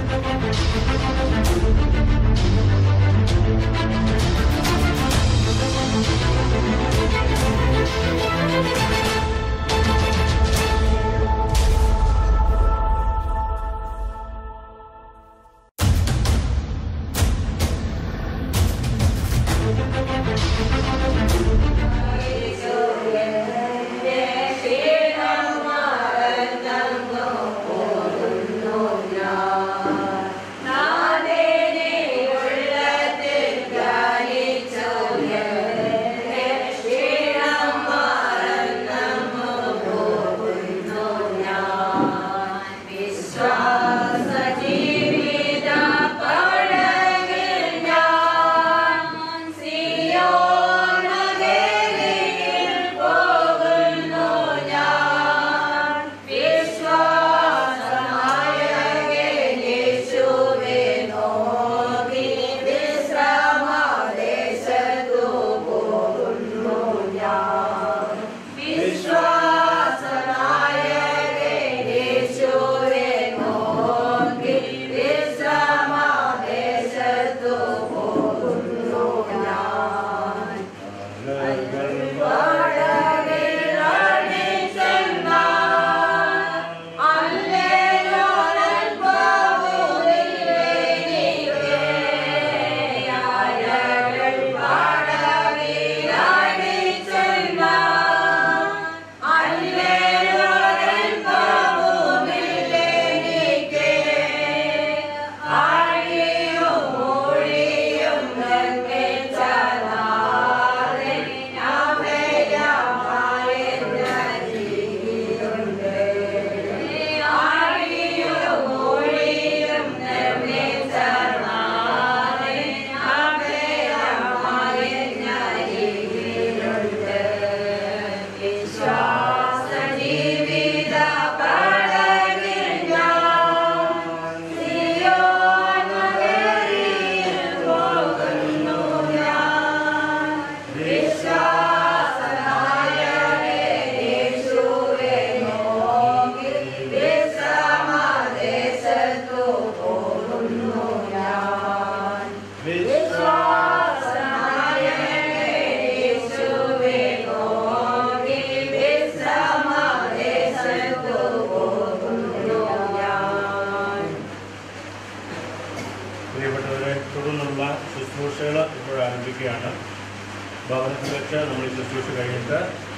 പ്രിയപ്പെട്ടവരെ തുടർന്നുള്ള ശുശ്രൂഷകൾ ഇപ്പോൾ ആരംഭിക്കുകയാണ് ഭവനത്തിൽ വെച്ച് നമ്മൾ ഈ ശുശ്രൂഷ കഴിഞ്ഞിട്ട്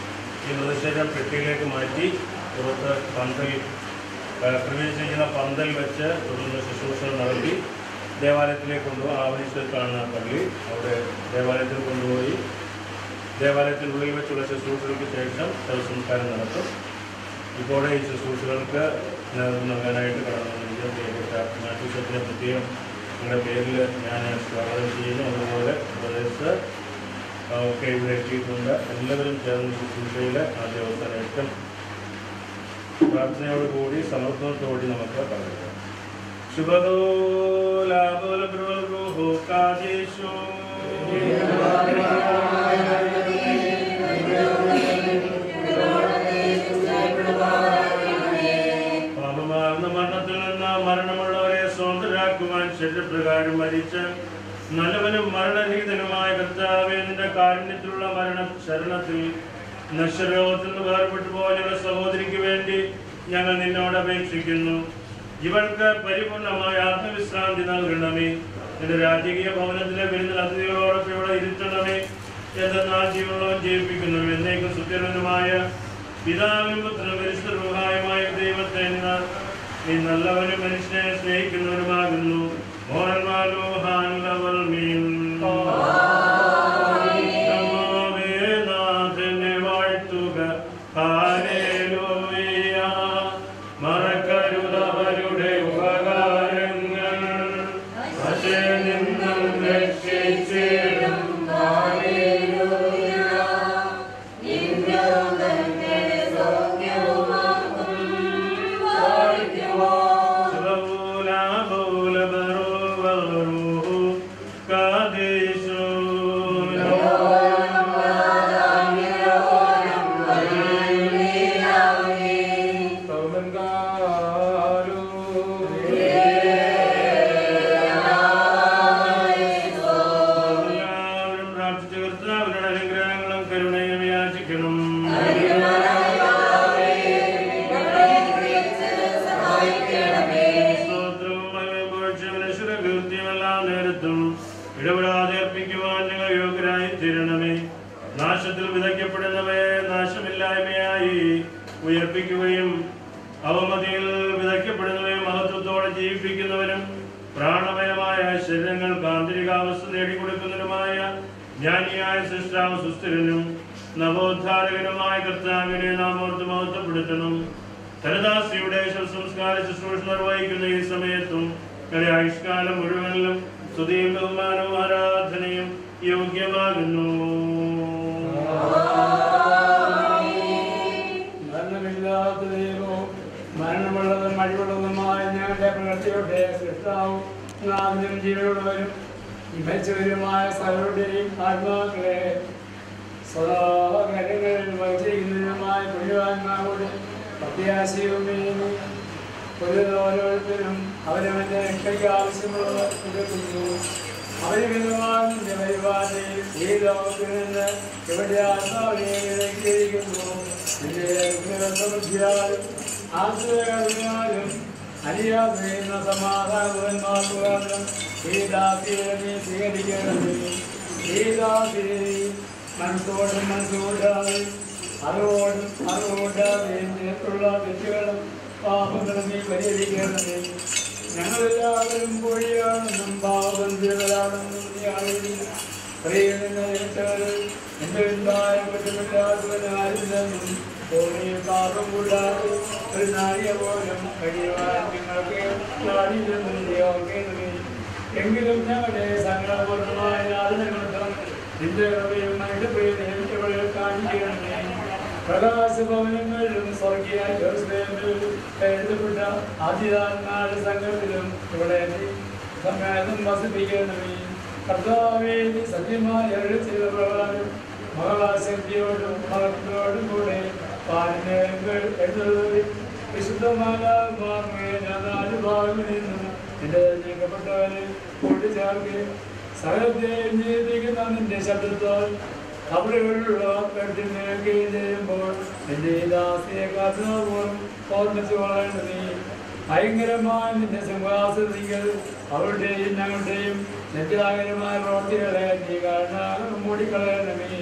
ഈ മൃതശരീരം പെട്ടിയിലേക്ക് മാറ്റി പുറത്ത് പന്തൽ ആ, ക്രമീകരിച്ചിരിക്കുന്ന പന്തൽ വെച്ച് തുടർന്ന് ശുശ്രൂഷകൾ നടത്തി ദേവാലയത്തിലേക്ക് കൊണ്ടുപോയി ആവണീശ്വർ കാണുന്ന പള്ളി അവിടെ ദേവാലയത്തിൽ കൊണ്ടുപോയി ദേവാലയത്തിനുള്ളിൽ വെച്ചുള്ള ശുശ്രൂഷകൾക്ക് ശേഷം ശവസംസ്കാരം നടത്തും ഇപ്പോൾ ഈ ശുശ്രൂഷകൾക്ക് നേതൃത്വം നൽകാനായിട്ട് കടന്നു വന്നിരിക്കുന്ന പ്രിയപ്പെട്ട മാറ്റുസത്തിനെ പ്രത്യേകം നിങ്ങളുടെ പേരിൽ ഞാൻ സ്വാഗതം ചെയ്യുന്നു അതുപോലെ പ്രദേശത്ത് ഒക്കെ ഇവിടെ എത്തിയിട്ടുണ്ട് എല്ലാവരും ചേർന്ന് ശുശ്രൂഷയിൽ ആദ്യ അവസാനം ഏറ്റവും പ്രാർത്ഥനയോടുകൂടി സമർപ്പണത്തോടി നമുക്ക് പറയാം ശുഭദോ ലാഭോല പ്രവൽഗോ കാദേശോ പാപമാർന്ന മരണത്തിൽ നിന്ന് മരണമുള്ളവരെ സ്വതന്ത്രരാക്കുവാൻ ശരീരപ്രകാരം മരിച്ച് നല്ലവനും മരണരഹിതനുമായ കർത്താവെ നിന്റെ കാരുണ്യത്തിലുള്ള മരണ ശരണത്തിൽ നശ്വരോഗത്തിൽ നിന്ന് വേർപെട്ടു പോയ ഞങ്ങളുടെ സഹോദരിക്ക് വേണ്ടി ഞങ്ങൾ നിന്നോട് അപേക്ഷിക്കുന്നു ഇവൾക്ക് പരിപൂർണമായ ആത്മവിശ്രാന്തി നൽകണമേ നിന്റെ രാജകീയ ഭവനത്തിലെ വിരുന്നിൽ അതിഥികളോടൊപ്പം ഇവിടെ ഇരുത്തണമേ എന്തെന്നാൽ ജീവനോളം ജീവിപ്പിക്കുന്നു എന്നേക്കും സുത്യരനുമായ പിതാവിനും പുത്രനും പരിശുദ്ധമായ ദൈവത്തെ നിന്ന് നീ നല്ലവനും മനുഷ്യനെ സ്നേഹിക്കുന്നവരുമാകുന്നു മോഹൻമാലോ ഹാൻലവൽ മീൻ നാഥനെ വാഴ്ത്തുക ഹാലേലൂയ മറക്കരുതവരുടെ ഉപകാരങ്ങൾ പക്ഷേ നിന്നും രക്ഷിച്ചിടും Somen galu. വിതയ്ക്കപ്പെടുന്നവയെ നാശമില്ലായ്മയായി ഉയർപ്പിക്കുകയും അവമതിയിൽ വിതയ്ക്കപ്പെടുന്നവയെ മഹത്വത്തോടെ ജീവിപ്പിക്കുന്നവനും പ്രാണമയമായ ശരീരങ്ങൾ ആന്തരികാവസ്ഥ നേടിക്കൊടുക്കുന്നതിനുമായ ജ്ഞാനിയായ സൃഷ്ടാവ് സുസ്ഥിരനും നവോദ്ധാരകനുമായ കർത്താവിനെ നാം ഓർത്ത് മഹത്വപ്പെടുത്തണം ധനദാസിയുടെ ശവസംസ്കാര ശുശ്രൂഷ നിർവഹിക്കുന്ന ഈ സമയത്തും ഞങ്ങളുടെ ആയുഷ്കാലം മുഴുവനിലും സ്തുതിയും ബഹുമാനവും ആരാധനയും യോഗ്യമാകുന്നു മരണമില്ലാത്ത ദൈവവും മരണമുള്ളതും മഴിവുള്ളതുമായ ഞങ്ങളുടെ പ്രകൃതിയുടെ സൃഷ്ടാവും നാവിനും ജീവനുള്ളവരും മരിച്ചവരുമായ സകലരുടെയും ആത്മാക്കളെ സ്വകാര്യങ്ങളിൽ വഹിച്ചിരിക്കുന്നതിനുമായ പുണ്യവാന്മാരുടെ പ്രത്യാശയുമേ ഒരു ഓരോരുത്തരും അവരവന്റെ രക്ഷയ്ക്ക് ആവശ്യമുള്ളത് കൊടുക്കുന്നു അവര് വിധവാനിന്റെ പരിപാടിയിൽ ഈ ലോകത്തിൽ നിന്ന് ഇവിടെ ആത്മാവിനെയിരിക്കുന്നു സമൃദ്ധിയാലും ആശ്രയാലും അലിയാതെയുന്ന സമാധാനമാകുവാനും ഈ ദാസിയെ നീ സ്വീകരിക്കണമേ ഈ ദാസിയെ മനസ്സോടും മനസ്സോടാതെ അറിവോടും അറിവോടാതെ നേരിട്ടുള്ള തെറ്റുകളും പാപങ്ങളും നീ പരിഹരിക്കണമേ ഞങ്ങളെല്ലാവരും പൊഴിയാണെന്നും പാപബന്ധികളാണെന്നും നീ അറിയുന്നു പ്രിയിൽ നിന്ന് ജനിച്ചവരിൽ എന്റെ ഉണ്ടായ കുറ്റമില്ലാത്തവനായിരുന്നെന്നും ഭൂമിയിൽ പാപം കൂടാതെ ഒരു നാഴിക പോലും കഴിയുവാൻ നിങ്ങൾക്ക് നാടില്ലെന്നും ദൈവമേ എങ്കിലും ഞങ്ങളുടെ സങ്കടപൂർണമായ യാതനകളും നിന്റെ കൃപയും മനുഷ്യപ്രിയതയും ഇവിടെ കാണിക്കണമേ പ്രകാശഭവനങ്ങളിലും സ്വർഗീയ ജെറുസലേമിലും എഴുതപ്പെട്ട ആദ്യതാന്മാരുടെ സംഘത്തിലും ഇവിടെ നീ സമ്മേളനം വസിപ്പിക്കണമേ കർത്താവേ നീ സത്യമായ അരുളി ചെയ്ത പ്രകാരം മഹാശക്തിയോടും മഹത്വത്തോടും കൂടെ പാലിനേങ്ങൾ എഴുതുന്നത് വിശുദ്ധമാലാത്മാർമേ ഞാൻ നാല് ഭാഗങ്ങളിൽ നിന്നും നിന്റെ നീക്കപ്പെട്ടവരെ കൂട്ടിച്ചേർക്കുകയും സകലത്തെയും ജീവിക്കുന്ന നിന്റെ ശബ്ദത്താൽ അവിടെയുള്ള കേൾക്കുകയും ചെയ്യുമ്പോൾ എന്റെ ഈ ദാസിയെ കാത്തുപോലും ഓർമ്മിച്ചു വളരണമേ ഭയങ്കരമായ നിന്റെ സിംഹാസനത്തിൽ അവരുടെയും ഞങ്ങളുടെയും നിത്യാകരമായ പ്രവർത്തികളെ നീ കാരണം മൂടിക്കളയണമേ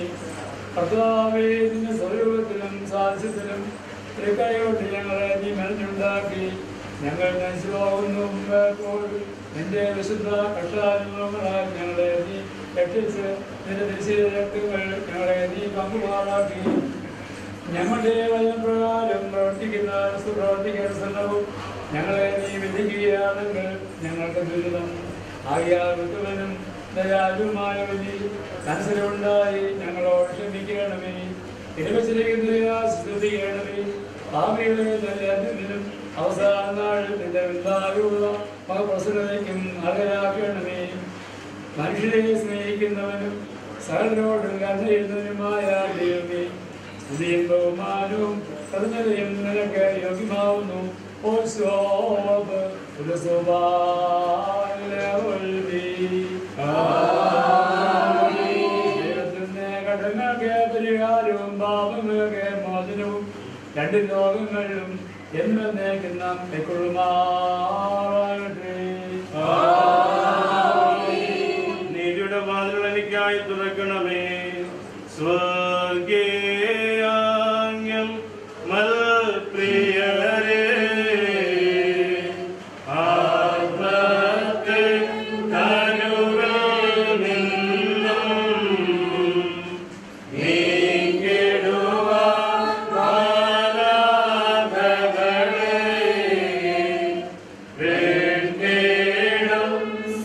കർത്താവേ നിന്റെ സ്വരൂപത്തിലും സാക്ഷ്യത്തിലും തൃക്കൈകൊണ്ട് ഞങ്ങളെ നീ മെനഞ്ഞുണ്ടാക്കി ഞങ്ങൾ നശിച്ചു പോകുന്നു മുമ്പേപ്പോൾ നിന്റെ വിശുദ്ധ കഷ്ടാനുഭവങ്ങളാൽ ഞങ്ങളെ നീ രക്ഷിച്ച് നിന്റെ തിരിച്ചുകൾ ഞങ്ങളെ നീ പങ്കുപാടാക്കി ഞങ്ങളുടെ വചനപ്രകാരം പ്രവർത്തിക്കുന്ന പ്രവർത്തിക്കുന്ന സന്നവും ഞങ്ങളെ നീ വിധിക്കുകയാണെങ്കിൽ ഞങ്ങൾക്ക് ദുരിതം ആകിയാൽ വിട്ടുവനും ദയാലുമായ വലി മനസ്സിലുണ്ടായി ഞങ്ങളോട് ക്ഷമിക്കണമേ ഇരുവച്ചിരിക്കുന്ന സ്തുതിക്കണമേ ഭാവിയുടെ നല്ലതിനും അവസാന നാളിൽ നിന്റെ വില്ലായുള്ള മകപ്രസന്നതയ്ക്കും അർഹരാക്കണമേ മനുഷ്യരെ സ്നേഹിക്കുന്നവനും സകലരോടും കരുതുന്നതിനുമായ ദൈവമേ സ്തുതിയും ബഹുമാനവും കരുണയും നിനക്ക് യോഗ്യമാവുന്നു ഓ ശോഭ ദൈവത്തിന്റെ കടങ്ങൾക്ക് പരിഹാരവും പാപങ്ങൾക്ക് മോചനവും രണ്ട് ലോകങ്ങളിലും എന്നേക്കും നാം കൈക്കൊള്ളുമാറാകട്ടെ നീതിയുടെ വാതിലുകൾ എനിക്കായി തുറക്കണമേ സ്വർഗീയാംഗ്യം മൽപ്രിയരേ ആത്മത്തെ തനുവിൽ നിന്നും നീങ്ങിടുവാൻ മാലാഖകളെ വേണ്ടിടും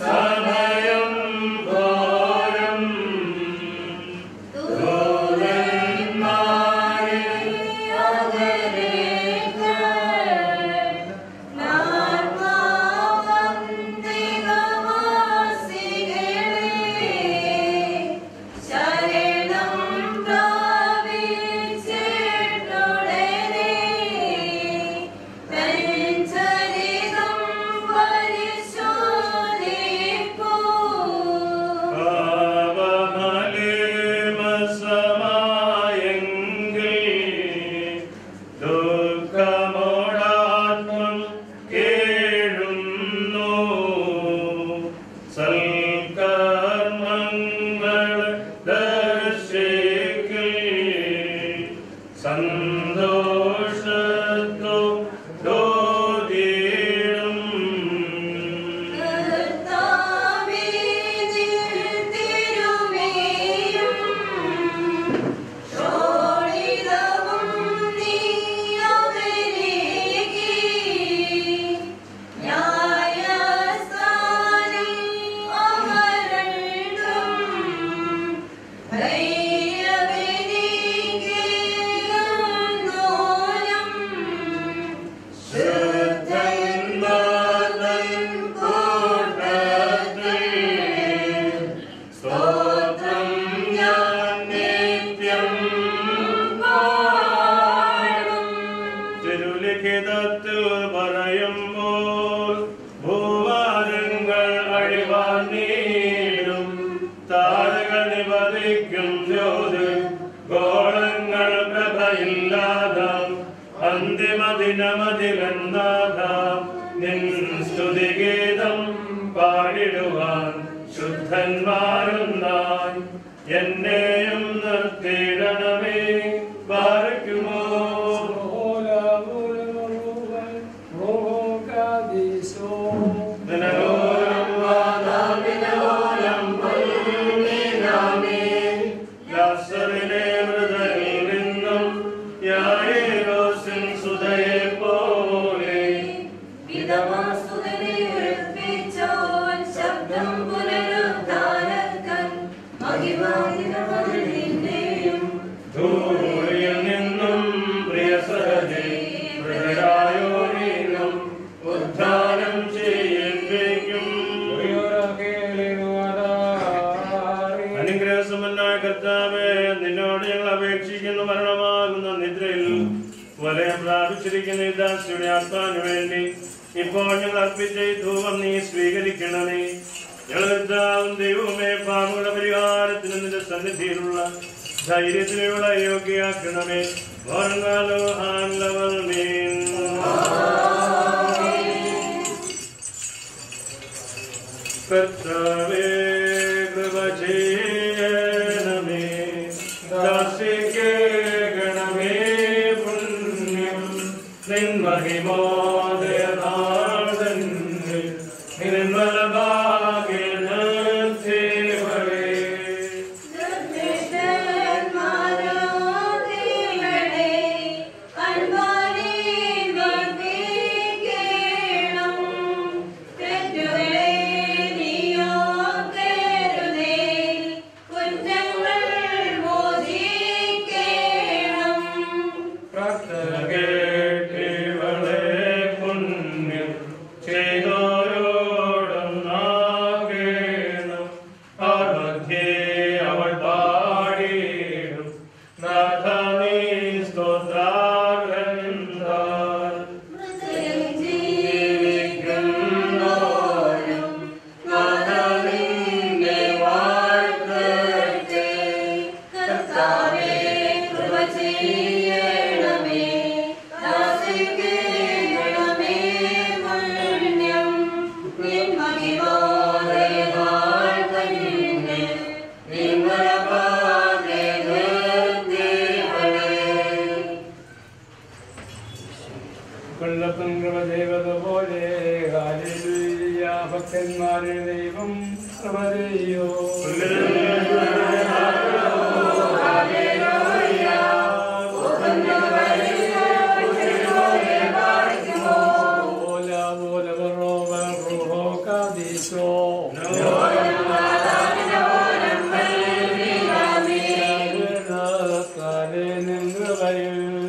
ഗീതത്തിൽ പറയുമ്പോൾ ഭൂവാരങ്ങൾ അഴിവാൻ നീരും താരകൾ നിപതിക്കും ജ്യോതി ഗോളങ്ങൾ പ്രഭയില്ലാതാം അന്തിമ ദിനമതിലെന്നാഥാം നിൻ സ്തുതിഗീതം പാടിടുവാൻ ശുദ്ധന്മാരുന്നായി എന്നെയും നിർത്തിയിടണമേ പാർക്കുമോ ദിനലോലം വാദാമിനോലം പുണ്യനാമേ ലാസറിനെ മൃതരിൽ നിന്നും യായേലോസിൻ സുതയെ പോലെ പിതാവാസുതനെ ഉറപ്പിച്ചോൻ ശബ്ദം പുനരുദ്ധാരക്കൻ മഹിമാതിരവനിന്റെയും ധൂളിയിൽ നിന്നും പ്രിയ സഹജേ മൃതരായോരീനും ഉദ്ധാനം ചെയ്യിപ്പിക്കും അനുഗ്രഹസമ്പന്നായ കർത്താവേ നിന്നോട് ഞങ്ങൾ അപേക്ഷിക്കുന്ന മരണമാകുന്ന നിദ്രയിൽ വലയം പ്രാപിച്ചിരിക്കുന്ന ഈ ദാസിയുടെ ആത്മാവിന് വേണ്ടി ഇപ്പോൾ ഞങ്ങൾ അർപ്പിച്ച ഈ ധൂപം നീ സ്വീകരിക്കണമേ ഞങ്ങൾ കർത്താവും ദൈവമേ പാപങ്ങളുടെ പരിഹാരത്തിന് നിന്റെ സന്നിധിയിലുള്ള ധൈര്യത്തിനുള്ള യോഗ്യയാക്കണമേ ഓർങ്ങാലോ ആൻലവൽ മീൻ കർത്താവേ കൃപ ചെയ്യണമേ ദാസിക്ക് ഗണമേ പുണ്യം നിൻ മഹിമോദയനാഥൻ നിർമ്മല ഭാഗ്യനേവരേ ദുർദ്ദശന്മാരോധികളെ അൻപാലി വർദ്ധിക്കണം. തെറ്റുകളെ നീയോർക്കരുതേ. കുറ്റങ്ങൾ മോചിക്കണം. കേട്ടിവളെ പുണ്യം ചെയ്തോരോടൊന്നാകേണം ആർമധ്യേ അവൾ പാടിയിടും നാഥ നീ സ്തോത്രാർഹന്താൽ മൃദയം ജീവിക്കുന്നോരും നാഥനിന്നെ വാഴ്ത്തട്ടെ. കർത്താവേ, കൃപ ചെയ്യണമേ. ദാസിക്ക് ഗണമേ പുണ്യം. നിൻ മഹിമോദയനാൾ തന്നിൽ നിങ്ങളെ നിർത്തിവളേ. കൊല്ലത്തും കൃപ ചെയ്തത് പോലെ ഭക്തന്മാരെ ദൈവം കൃപ ചെയ്യോ ഓല ഓല റോവ റൂഹോ കാദീശോ കാലേ നിന്ന് വരും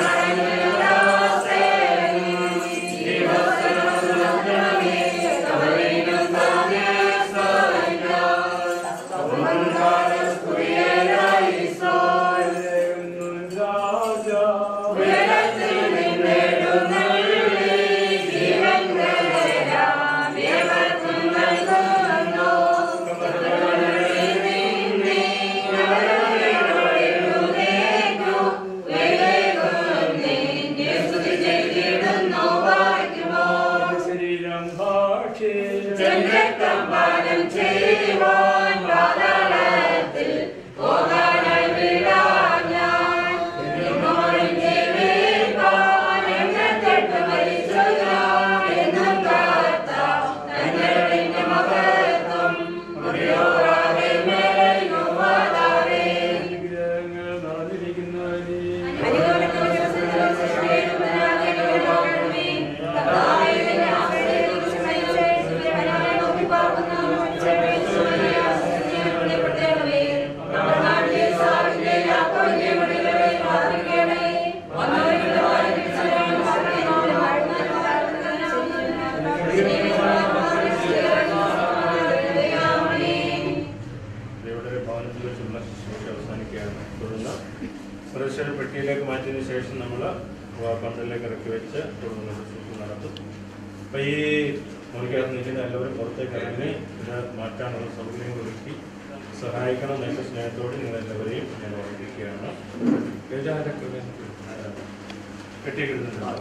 ശരീരം ഭാഷേ പാനം ചെയ്യുവാൻ പാതാളത്തിൽ പോകാനായി വിടാൻ ഞാൻ. എന്നോടും ജീവിപ്പാൻ എണ്ണത്തെട്ട് മരിച്ചു ഞാൻ. എന്നും കാത്ത തങ്ങളുടെ മഹത്വം മുറിയോറാതെ മേലെഴുവാതാവേ. വിഗ്രഹങ്ങൾ നടന്നിരിക്കുന്നവനെ അനുഗ്രഹത്തിന്റെ ദിവസങ്ങളിൽ സൃഷ്ടിയുടെ ഉപനാമങ്ങളെ കർത്താവേ, നിന്റെ ആശ്രയത്തെ കുറിച്ച് മരിച്ച് ശിവനായി നോക്കി പാർക്കുന്ന ചെറിയ ആശ്രയങ്ങളെ പെട്ടേണമേ. നമ്മുടെ നാട്ടിലെ സാറിന്റെ യാക്കോബിന്റെ മടികളെ പ്രാർത്ഥിക്കണമേ. വന്നവരുടെ വായിൽ പിടിച്ചവരാണ് പാർക്കുന്നവരെ വാഴ്ത്താനും പ്രാർത്ഥിക്കണമേ. ദേവയുടെ ഭവനത്തിൽ വെച്ചുള്ള ശുശ്രൂഷ അവസാനിക്കുകയാണ് തുടർന്ന് സുരക്ഷയുടെ പെട്ടിയിലേക്ക് മാറ്റിയതിനു ശേഷം നമ്മൾ പന്തലിലേക്ക് ഇറക്കി വെച്ച് തുടർന്നുള്ള ശുശ്രൂഷ നടത്തും അപ്പോൾ ഈ മുറിക്കകത്ത് നിൽക്കുന്ന എല്ലാവരും പുറത്തേക്ക് ഇറങ്ങി ഇത് മാറ്റാനുള്ള സൗകര്യങ്ങൾ ഒരുക്കി സഹായിക്കണം എന്ന സ്നേഹത്തോടെ നിങ്ങൾ എല്ലാവരെയും ഞാൻ ഓർമ്മിക്കുകയാണ് കെട്ടിക്കിടുന്നുണ്ട്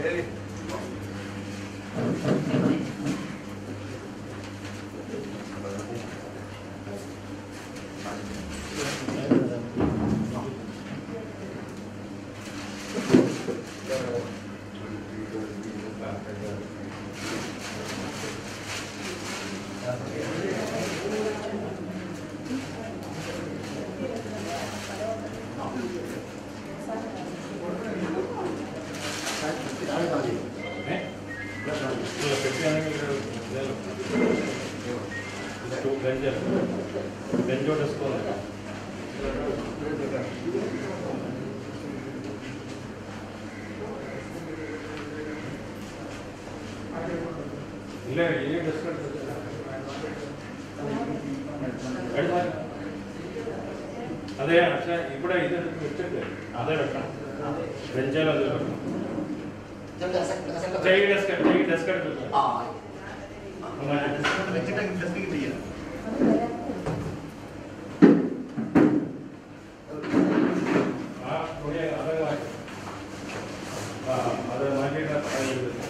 ഏ? ഇല്ല, കെട്ടിയാണെങ്കിൽ ഒരു ഇതേലോ. സ്റ്റൂ- ബെഞ്ച് ബെഞ്ചോ ഡെസ്കോ നോക്കാം ഇല്ല ഈ ഡെസ്ക് എടുത്തിട്ടില്ല എടുത്താൽ അതെ പക്ഷെ ഇവിടെ ഇത് വെച്ചിട്ട് അതേ വെക്കണം ബെഞ്ചേൽ അത് വെക്കണം ഈ ഡെസ്ക് ഈ ഡെസ്ക് എടുത്തിട്ട് ആ തുണി അത് മാറ്റി ആ അത് മാറ്റിയിട്ട് അത് എടുത്തിട്ട്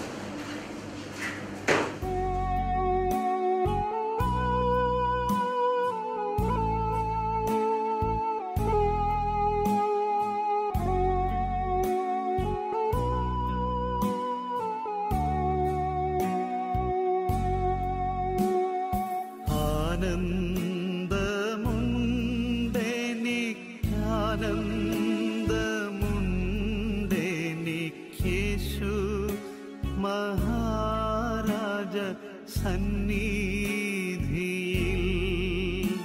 ആനന്ദമുണ്ടെനിക്കാനന്ദമുണ്ടെനിക്കേശു മഹാരാജ സന്നിധിയിൽ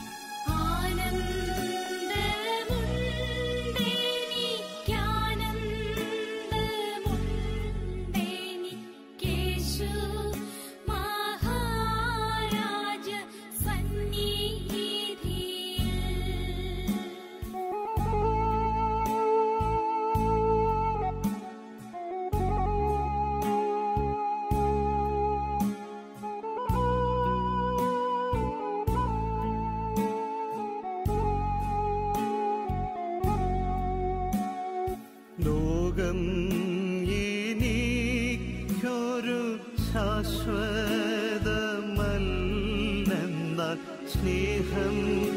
ആനന്ദമുണ്ടെനിക്കാനന്ദമുണ്ടെനിക്കേശു മഹാരാജ സന്നിധിയിൽ ലോകം എനിക്കൊരു ശാശ്വതമല്ലെന്നാൽ സ്നേഹം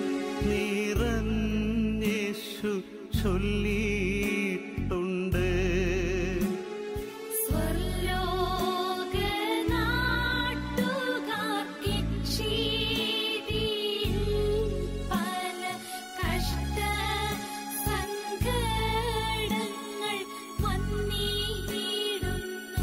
നിറഞ്ഞേശു ചൊല്ലിയിട്ടുണ്ട് സ്വർലോകനാട്ടുകാർക്കിക്ഷീതിയിൽ പല കഷ്ട സങ്കടങ്ങൾ വന്നിടുന്നു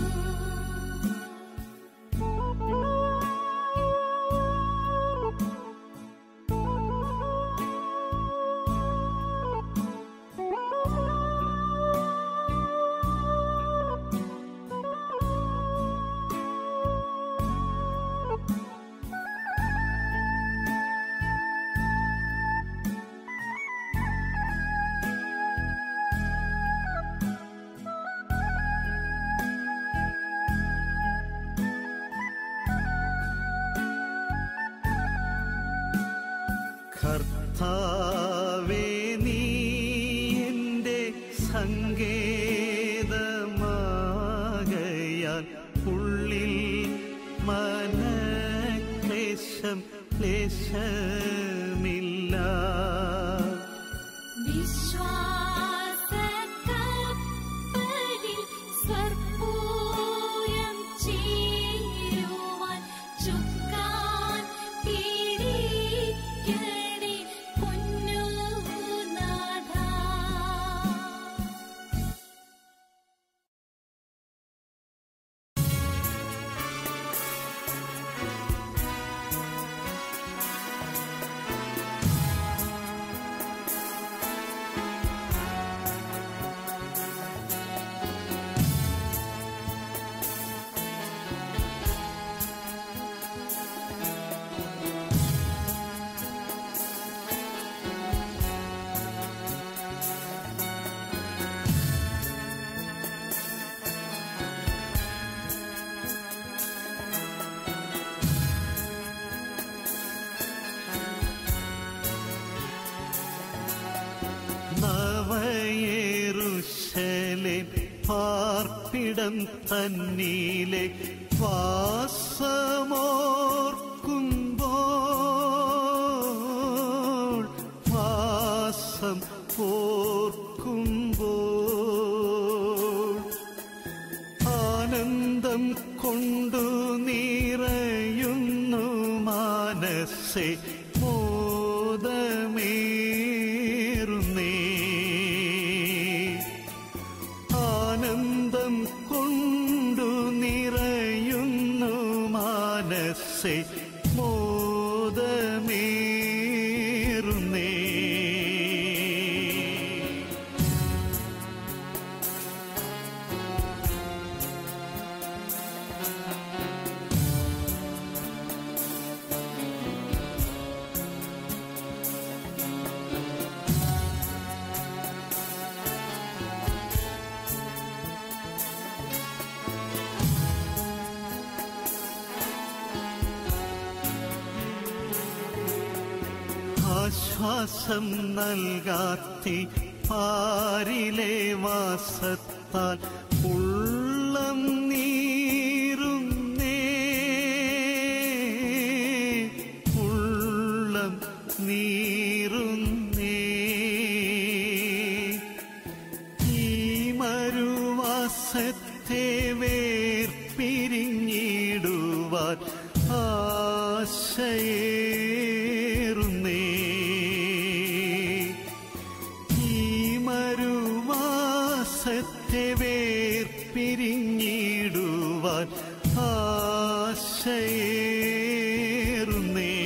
കർത്താവേ നീ എൻ്റെ സങ്കേതമാകയാൽ ഉള്ളിൽ മനക്ലേശം ക്ലേശമില്ല വിശ്വാസക്കപ്പലിൽ സ്വർപ്പൂരം ചേരുവാൻ ചുക്കാൻ പിടിക്കണേ പൊന്നുനാഥാ ും ജെറുസലേം പാർപ്പിടം തന്നീലെ വാസമോർക്കുമ്പോൾ വാസം ഓർക്കുമ്പോൾ ആനന്ദം കൊണ്ടു നിറയുന്നു മാനസെ മോദമേറുന്നേ ആനന്ദം കൊണ്ടു നിറയുന്നു മാനസെ മോദമേറുന്നേ ആശ്വാസം നൽകാത്തി പാരിലെ വാസത്താൽ ഉള്ളം നീറുന്നേ ഉള്ളം നീറുന്നേ ഈ മരുവാസത്തെ വേർപിരിഞ്ഞിടുവാൻ ആശയേറുന്നേ ഈ മരുവാസത്തെ വേർപിരിഞ്ഞിടുവാൻ ആശയേറുന്നേ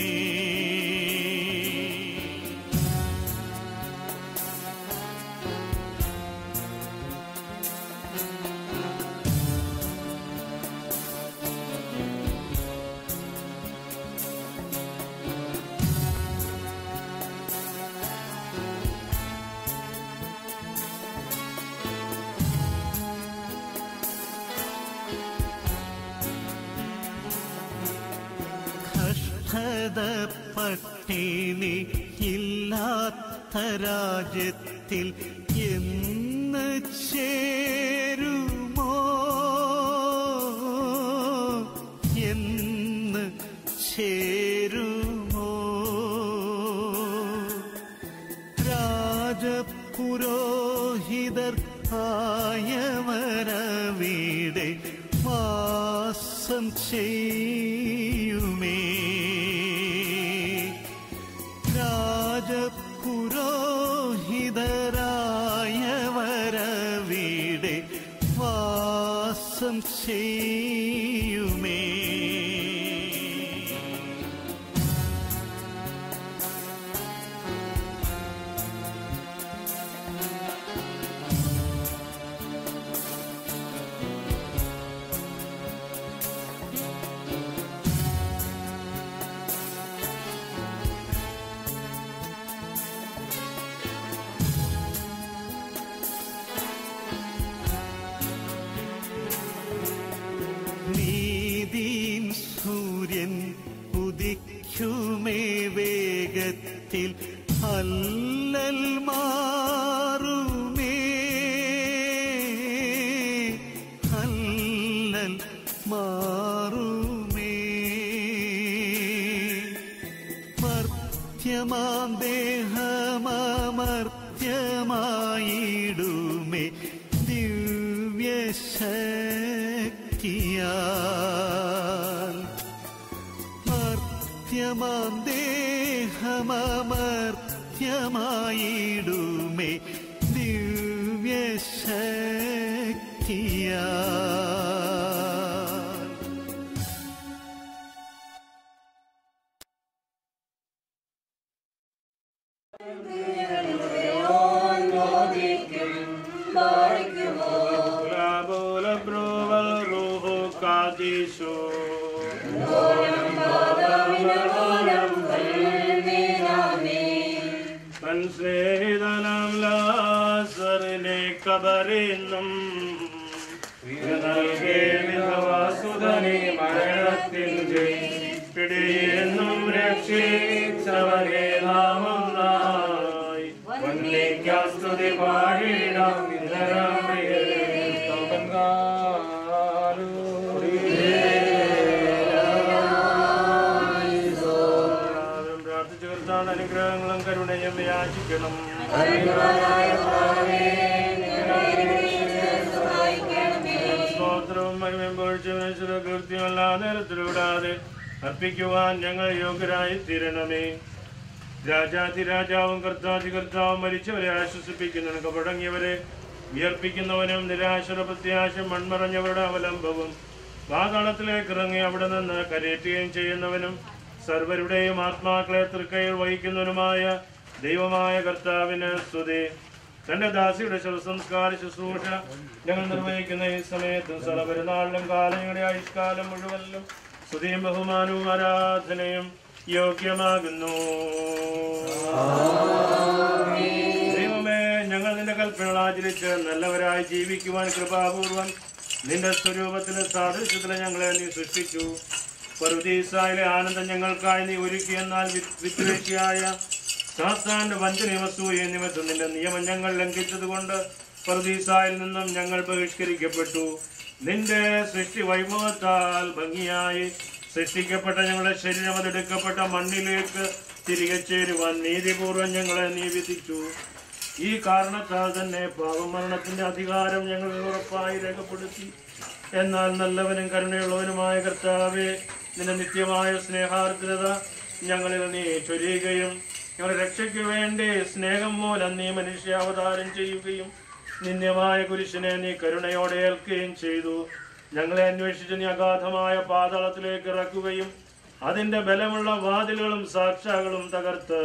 കഷ്ടത പട്ടിണി ഇല്ലാത്ത രാജ്യത്തിൽ എന്ന് ചേരുമോ എന്ന് ചേരുമോ രാജപുരോഹിതർ ആയവരവിടെ വാസം ചെയ്യുമേ രാജപുരോഹിതരായവരവിടെ വാസം ചെയ്യുമേ നീതിൻ സൂര്യൻ ഉദിക്കുമേ വേഗത്തിൽ അല്ലൽ മാറുമേ അല്ലൽ മാറുമേ മർത്യമാം ദേഹമർത്യമായിടുമേ ദിവ്യശക്തിയാൽ മർത്യമാം ദേഹമർത്യമായിടുമേ ദിവ്യശക്തിയാൽ Labula bruval ruhu kadisho. തൻ സ്നേഹിതനം ലാസറിനെ കബറിന്നും നൽകേ വിധവാസുതനെ മരണത്തിൻ പിടിയെന്നും രക്ഷിച്ചവരെ നാമൊന്നായി വന്ദിക്കാൻ സ്തുതി പാടിടാം ഇതരാമയെ കരുണയും യാചിക്കണം സ്തോത്രവും മഹിമയും പൊഴിച്ചവനും കൃത്യമല്ലാ നേരത്തിലൂടാതെ അർപ്പിക്കുവാൻ ഞങ്ങൾ യോഗ്യരായി തീരണമേ രാജാതി രാജാവും കർത്താതി കർത്താവും മരിച്ചവരെ ആശ്വസിപ്പിക്കുന്നവനും കപടങ്ങിയവരെ വിയർപ്പിക്കുന്നവനും നിരാശര പ്രത്യാശ മൺമറഞ്ഞവരുടെ അവലംബവും പാതാളത്തിലേക്ക് ഇറങ്ങി അവിടെ നിന്ന് കരയേറ്റുകയും ചെയ്യുന്നവനും സർവരുടെയും ആത്മാക്കളെ തൃക്കൈയിൽ വഹിക്കുന്നവനുമായ ദൈവമായ കർത്താവിന് സ്തുതി തന്റെ ദാസിയുടെ ശവസംസ്കാര ശുശ്രൂഷ ഞങ്ങൾ നിർവഹിക്കുന്ന ഈ സമയത്തും സ്ഥലപെരുന്നാളിലും കാലങ്ങളുടെ ആയുഷ്കാലം മുഴുവനിലും സ്തുതിയും ബഹുമാനവും ആരാധനയും യോഗ്യമാകുന്നു ദൈവമേ ഞങ്ങൾ നിന്റെ കൽപ്പനകൾ ആചരിച്ച് നല്ലവരായി ജീവിക്കുവാൻ കൃപാപൂർവം നിന്റെ സ്വരൂപത്തിലെ സാദൃശ്യത്തിലെ ഞങ്ങളെ നീ സൃഷ്ടിച്ചു പർവതീസായിലെ ആനന്ദം ഞങ്ങൾക്കായി നീ ഒരുക്കി എന്നാൽ വി- വിദ്വേഷിയായ സാത്താന്റെ വഞ്ചനയും അസൂയ നിമിത്തം നിന്റെ നിയമം ഞങ്ങൾ ലംഘിച്ചതുകൊണ്ട് പർദീസായിൽ നിന്നും ഞങ്ങൾ ബഹിഷ്കരിക്കപ്പെട്ടു നിന്റെ സൃഷ്ടി വൈഭവത്താൽ ഭംഗിയായി സൃഷ്ടിക്കപ്പെട്ട ഞങ്ങളുടെ ശരീരം അതെടുക്കപ്പെട്ട മണ്ണിലേക്ക് തിരികെ ചേരുവാൻ നീതിപൂർവം ഞങ്ങളെ നീ വിധിച്ചു ഈ കാരണത്താൽ തന്നെ പാപമരണത്തിന്റെ അധികാരം ഞങ്ങൾ ഉറപ്പായി രേഖപ്പെടുത്തി എന്നാൽ നല്ലവനും കരുണയുള്ളവനുമായ കർത്താവെ നിന്റെ നിത്യമായ സ്നേഹാർദ്രത ഞങ്ങളിൽ നീ ചൊരിയുകയും ഞങ്ങളുടെ രക്ഷയ്ക്ക് വേണ്ടി സ്നേഹം മൂലം നീ മനുഷ്യാവതാരം ചെയ്യുകയും നിന്യമായ കുരിശിനെ നീ കരുണയോടെ ഏൽക്കുകയും ചെയ്തു ഞങ്ങളെ അന്വേഷിച്ച് നീ അഗാധമായ പാതാളത്തിലേക്ക് ഇറക്കുകയും അതിന്റെ ബലമുള്ള വാതിലുകളും സാക്ഷാകളും തകർത്ത്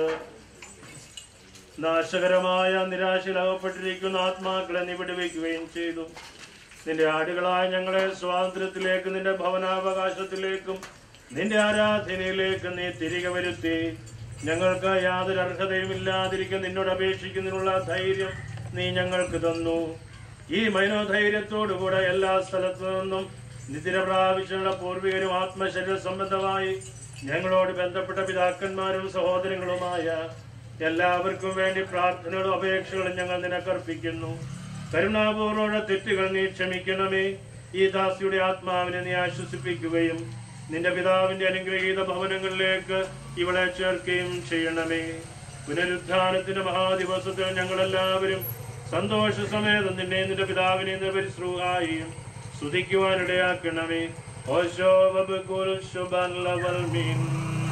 നാശകരമായ നിരാശയിലകപ്പെട്ടിരിക്കുന്ന ആത്മാക്കളെ നീ വിടുവിക്കുകയും ചെയ്തു നിന്റെ ആടുകളായ ഞങ്ങളെ സ്വാതന്ത്ര്യത്തിലേക്ക് നിന്റെ ഭവനാവകാശത്തിലേക്കും നിന്റെ ആരാധനയിലേക്ക് നീ തിരികെ വരുത്തി ഞങ്ങൾക്ക് യാതൊരു അർഹതയും ഇല്ലാതിരിക്കും നിന്നോട് അപേക്ഷിക്കുന്നതിനുള്ള ധൈര്യം നീ ഞങ്ങൾക്ക് തന്നു ഈ മനോധൈര്യത്തോടുകൂടെ എല്ലാ സ്ഥലത്തു നിന്നും നിതിര പ്രാപിച്ചുള്ള പൂർവികരും ആത്മശരീര സംബന്ധമായി ഞങ്ങളോട് ബന്ധപ്പെട്ട പിതാക്കന്മാരും സഹോദരങ്ങളുമായ എല്ലാവർക്കും വേണ്ടി പ്രാർത്ഥനകളും അപേക്ഷകളും ഞങ്ങൾ നിനക്കർപ്പിക്കുന്നു കരുണാപൂർവ്വമുള്ള തെറ്റുകൾ നീ ക്ഷമിക്കണമേ ഈ ദാസിയുടെ ആത്മാവിനെ നീ ആശ്വസിപ്പിക്കുകയും നിന്റെ പിതാവിന്റെ അനുഗ്രഹീത ഭവനങ്ങളിലേക്ക് ഇവളെ ചേർക്കുകയും ചെയ്യണമേ പുനരുത്ഥാനത്തിന്റെ മഹാദിവസത്തിൽ ഞങ്ങളെല്ലാവരും സന്തോഷ സമേതം നിന്നെ നിന്റെ പിതാവിനെ പരിശ്രൂഹായും സ്തുതിക്കുവാനിടയാക്കണമേ ഓശോ ബബുക്കുൽ ശുഭൻ ലവൽ മീൻ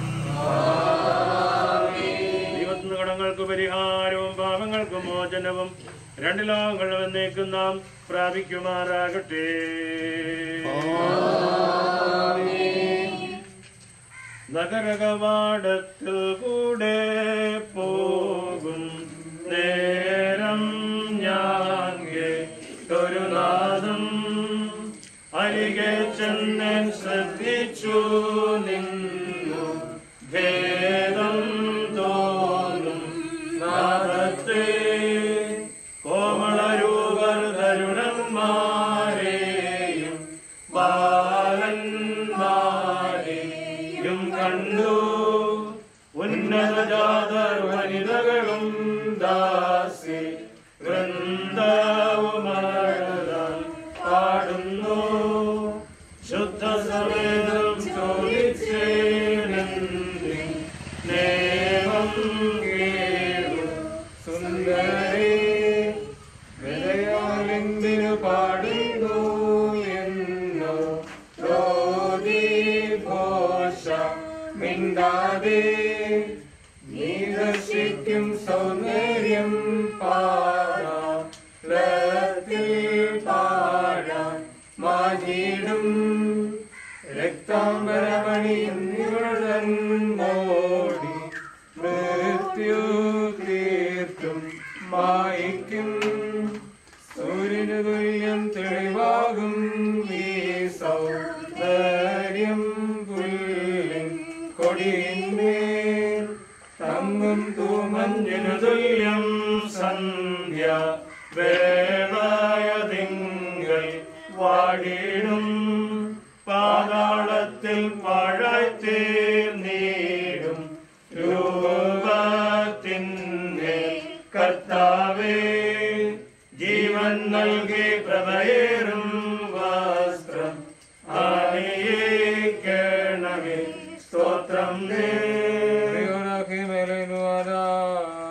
ദൈവത്തിന് കടങ്ങൾക്ക് പരിഹാരവും പാപങ്ങൾക്ക് മോചനവും രണ്ട് ലോകങ്ങളും എന്നേക്കും നാം പ്രാപിക്കുമാറാകട്ടെ നഗരകവാടത്തിൽ കൂടെ പോകും നേരം ഞാൻ കേട്ടൊരു നാദം അരികെ ചെന്നൻ ശ്രദ്ധിച്ചു നിന്നു ഭേദം തോന്നും നാദത്തെ കോമളരൂപർ കരുണന്മാരെയും ബാലന്മാരെയും കണ്ടു ഉന്നതജാതർ വനിതകളും ദാസി വൃന്ദവുമാഴതാൽ പാടുന്നു ശുദ്ധ സമേതം ചോദിച്ചേനന്ദി നേമം കേളു സുന്ദരി വിലയാലെന്തിനു പാടുന്നു എന്നോ രോദി ഘോഷ മിണ്ടാതെ നീ ദർശിക്കും സൗന്ദര്യം പാടാം ലത്തിൽ പാടാം മാജിടും രക്താംബരമണിയും നിഴലൻ മോടി മൃത്യു തീർത്തും മായിക്കും സൂര്യന് തുല്യം തെളിവാകും ഈ സൗന്ദര്യം പുല്ലിൻ കൊടിയിന്മേൽ തങ്ങും തൂമഞ്ഞിനു തുല്യം സന്ധ്യ വേളയതിങ്കൾ വാടിടും പാതാളത്തിൽ പാഴായ്ത്തീർന്നീടും രൂപത്തിൻ്റെ കർത്താവേ ജീവൻ നൽകി പ്രഭയേറും വസ്ത്രം അണിയിക്കണമേ സ്തോത്രം നേ Ora che me le nuara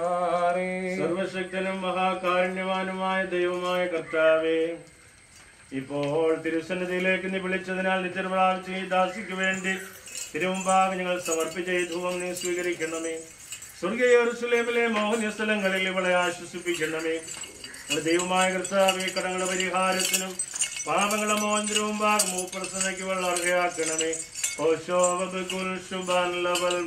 കർത്താവേ ഇപ്പോൾ തിരുസന്നിധിയിലേക്ക് നീ വിളിച്ചതിനാൽ നിത്യം പ്രാപിച്ച ഈ ദാസിക്ക് വേണ്ടി തിരുമുമ്പാകെ ഞങ്ങൾ സമർപ്പിച്ച ഈ ധൂപം നീ സ്വീകരിക്കണമേ സ്വർഗീയ യെരൂശലേമിലെ മോഹനീയ സ്ഥലങ്ങളിൽ ഇവളെ ആശ്വസിപ്പിക്കണമേ ഞങ്ങളുടെ ദൈവമായ കർത്താവെ കടങ്ങളുടെ പരിഹാരത്തിനും പാപങ്ങളുടെ മോചനവും ഭാഗം മൂപ്രസന്നയ്ക്ക് വെള്ളം അർഹയാക്കണമേ ഓശോകുൽ ശുഭാൻ ലവൽ